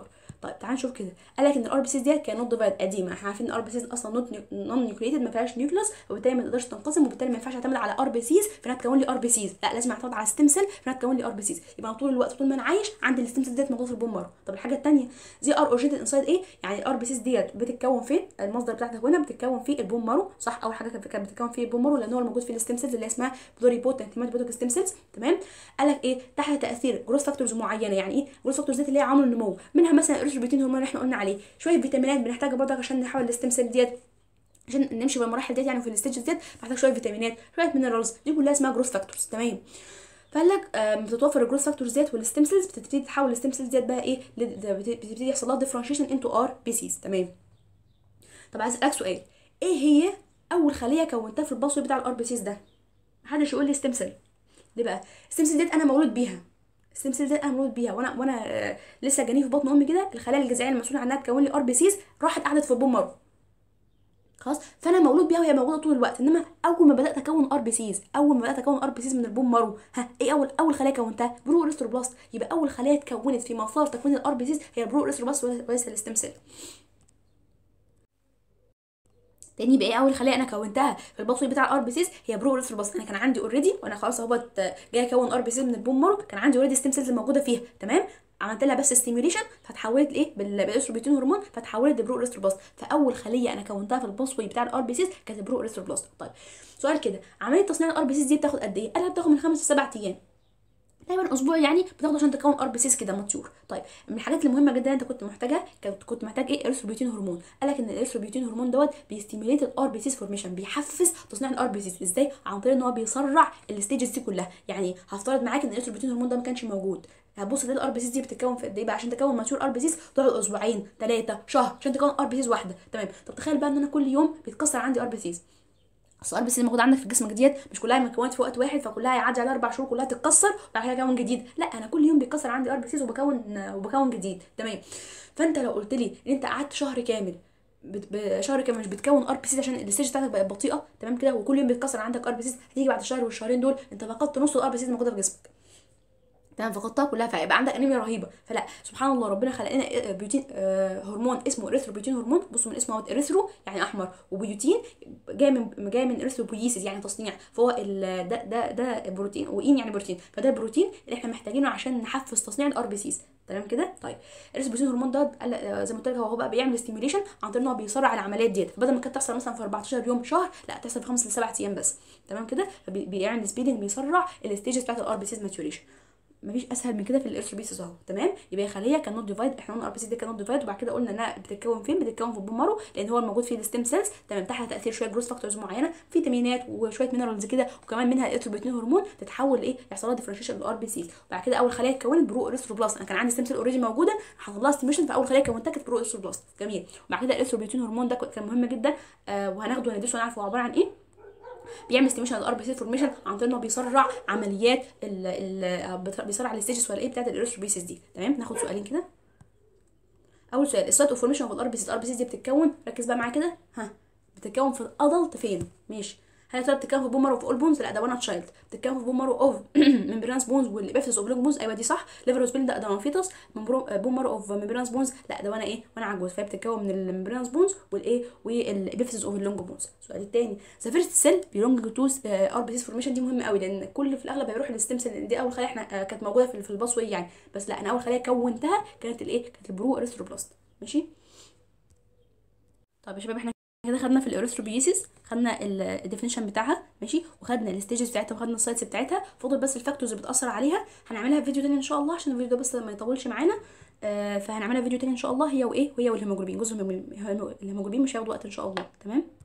طيب تعال نشوف كده قال لك ان الار بي سيز ديت كانت نوت ديفايد قديمه احنا عارفين ان الار بي سيز اصلا نوت نون نيوكليتد ما فيهاش نيوكليوس وبالتالي ما تقدرش تنقسم وبالتالي ما ينفعش اعتمد على ار بي سيز في انها تكون لي ار بي سيز لا لازم اعتمد على ستيم سيل في انها تكون لي ار بي سيز يبقى أنا طول الوقت طول ما انا عايش عندي الستيم سيل ديت موجوده في البون مارو طب الحاجه الثانيه دي ار اورجينيتد انسايد ايه يعني الار بي سيز ديت بتتكون فين المصدر بتاعتها هنا بتتكون في البون مارو صح اول حاجه كانت بتتكون في البون مارو لان هو الموجود فيه الستيم سيلز اللي اسمها بلوري بوتنت هيماتوبوتيك ستيم سيلز تمام قال لك ايه تحت تاثير جروث فاكتورز معينه يعني ايه جروث فاكتورز ديت اللي هي عامل النمو منها مثلا الارثروبيتين هرمون اللي احنا قلنا عليه شويه فيتامينات بنحتاجها برضك عشان نحول الستيم سيل ديت عشان نمشي بالمراحل ديت يعني في الستيج ديت محتاج شويه فيتامينات شويه مينرالز دي كلها اسمها جروث فاكتورز تمام فقال لك آه، بتتوفر الجروث فاكتورز ديت والستيم سيلز بتبتدي تحول الستيم سيلز ديت بقى ايه ل- بتبتدي يحصل لها ديفرنشيشن انتو ار بي سيز تمام طب عايز اسالك سؤال ايه هي اول خليه كونتها في البصوي بتاع الار بي سيز ده محدش يقول لي ستيم سيل ليه بقى الستيم سيل ديت انا مولود بيها الستيم سيل ديت انا مولود بيها وانا وانا آه، لسه جاني في بطن امي كده الخلايا الجذعيه المسؤوله عنها تكون لي ار بي سيز راحت قعدت في البون مارو خلاص فانا مولود بيها وهي موجوده طول الوقت انما اول ما بدات اكون ار بي سيز اول ما بدات اكون ار بي سيز من البون مارو ها ايه اول اول خلايا كونتها برو اريثروبلاست يبقى اول خلايا اتكونت في مسار تكوين الار بي سيز هي البرو اريثروبلاست وليس الستيم سيل تاني بقى ايه اول خليه انا كونتها في البطن بتاع الار بي سيز هي برو اريثروبلاست انا كان عندي اوريدي وانا خلاص اهوت جاي اكون ار بي سيز من البون مارو كان عندي اوريدي ستيم سيلز موجوده فيها تمام عملت لها بس ستيميوليشن فتحولت لايه بال- بالاستروبيتين هرمون فتحولت لبرو اريثروبلاست فاول خليه انا كونتها في البصوي بتاع الار بي سيز كانت برو اريثروبلاست طيب سؤال كده عمليه تصنيع الار بي سيز دي بتاخد قد ايه قالها بتاخد من خمس لسبع ايام تقريبا اسبوع يعني بتاخده عشان تكون ار بي سيز كده ماتيور طيب من الحاجات المهمه جدا انت كنت محتاجها كنت كنت محتاج ايه اريثروبيوتين هرمون قال لك ان الاريثروبيوتين هرمون دوت بيستيميليت الار بي سيز فورميشن بيحفز تصنيع الار بي سيز ازاي عن طريق ان هو بيسرع الستيجز دي كلها يعني هفترض معاك ان الاريثروبيوتين هرمون ده ما كانش موجود هتبص تلاقي الار بي سيز دي بتتكون في قد ايه بقى عشان تكون ماتيور ار بي سيز تقعد اسبوعين ثلاثه شهر عشان تكون ار بي سيز واحده تمام طب تخيل بقى ان انا كل يوم بيتكسر عندي ار بي سيز اصل الار بي سي الموجوده عندك في جسمك ديت مش كلها مكونات في وقت واحد فكلها هيعدي على اربع شهور كلها تتكسر وبعد كده اكون جديد لا انا كل يوم بيتكسر عندي ار بي سيز وبكون وبكون جديد تمام فانت لو قلت لي ان انت قعدت شهر كامل بت... ب- شهر كامل مش بتكون ار بي سيز عشان الستيج بتاعتك بقت بطيئه تمام كده وكل يوم بيتكسر عندك ار بي سيز هتيجي بعد الشهر والشهرين دول انت فقدت نص الار بي سيز الموجوده في جسمك تمام فقدتها كلها فهيبقى عندك انيميا رهيبه فلا سبحان الله ربنا خلق لنا بيوتين آه هرمون اسمه اريثروبيوتين هرمون بصوا من اسمه اهوت اريثرو يعني احمر وبيوتين جاي من جاي من اريثروبويسيس يعني تصنيع فهو ال- ده ده ده بروتين واين يعني بروتين فده بروتين اللي احنا محتاجينه عشان نحفز تصنيع الار بي سيز تمام كده طيب الاريثروبيوتين هرمون ده قال- آه، زي ما قلت لك هو بقى بيعمل ستيميوليشن عن طريق ان هو بيسرع العمليات ديت بدل ما كانت تحصل مثلا في 14 يوم شهر لا تحصل في 5 ل 7 ايام بس تمام كده فبي- بيعمل سبيدنج بيسرع الستيجز بتاعت الار بي سيز ماتوريشن مفيش اسهل من كده في الارثروبيسيس اهو تمام يبقى هي خليه كان نوت ديفايد احنا قلنا الار بي سي دي كان نوت ديفايد وبعد كده قلنا انها بتتكون فين بتتكون في البون مارو لان هو الموجود فيه الستيم سيلز تمام تحت تاثير شويه جروث فاكتورز معينه فيتامينات وشويه مينرالز كده وكمان منها الارثروبيوتين هرمون تتحول لايه يحصل لها ديفرنشيشن للار بي سيز وبعد كده اول خليه اتكونت برو اريثروبلاست انا كان عندي ستيم سيل اوريدي موجوده حصل لها ستيميشن فاول خليه كونتها كانت برو اريثروبلاست جميل وبعد كده الارثروبيوتين هرمون ده كان مهم جدا آه وهناخده وندرسه ونعرف هو عباره عن ايه بيعمل ستيميشن للار بي سي فورميشن عن طريق انه بيسرع عمليات ال ال بيسرع الستيجز ولا ايه بتاعت الارثروبيسيس دي تمام ناخد سؤالين كده اول سؤال السايت اوف فورميشن اوف الار بي سي الار بي سي دي بتتكون ركز بقى معايا كده ها بتتكون في الادلت فين ماشي هل يا ترى بتتكون في بومر اوف اول بونز لا ده وانا تشايلد بتتكون في بومر اوف ممبرانس بونز والابيفيس اوف لونج بونز ايوه دي صح ليفر وسبين ده ده وانا فيتس بومر اوف ممبرانس بونز لا ده وانا ايه وانا عجوز فهي بتتكون من الممبرانس بونز والايه والابيفيس اوف اللونج بونز السؤال الثاني ذا فيرست سيل بيلونج تو ار بي سي فورميشن دي مهمه قوي لان كل في الاغلب هيروح للستيم سيل دي اول خليه احنا آه، كانت موجوده في في الباسوي يعني بس لا انا اول خليه كونتها كانت الايه كانت البرو اريثروبلاست ماشي طيب يا شباب احنا كده خدنا في الاريثروبيسيس خدنا الديفينيشن بتاعها ماشي وخدنا الستيجز بتاعتها وخدنا السايتس بتاعتها فاضل بس الفاكتورز اللي بتاثر عليها هنعملها في فيديو تاني ان شاء الله عشان الفيديو ده بس ما يطولش معانا آه فهنعملها فيديو تاني ان شاء الله هي وايه وهي والهيموجلوبين جزء الهيموجلوبين الهيموجلوبين مش هياخد وقت ان شاء الله تمام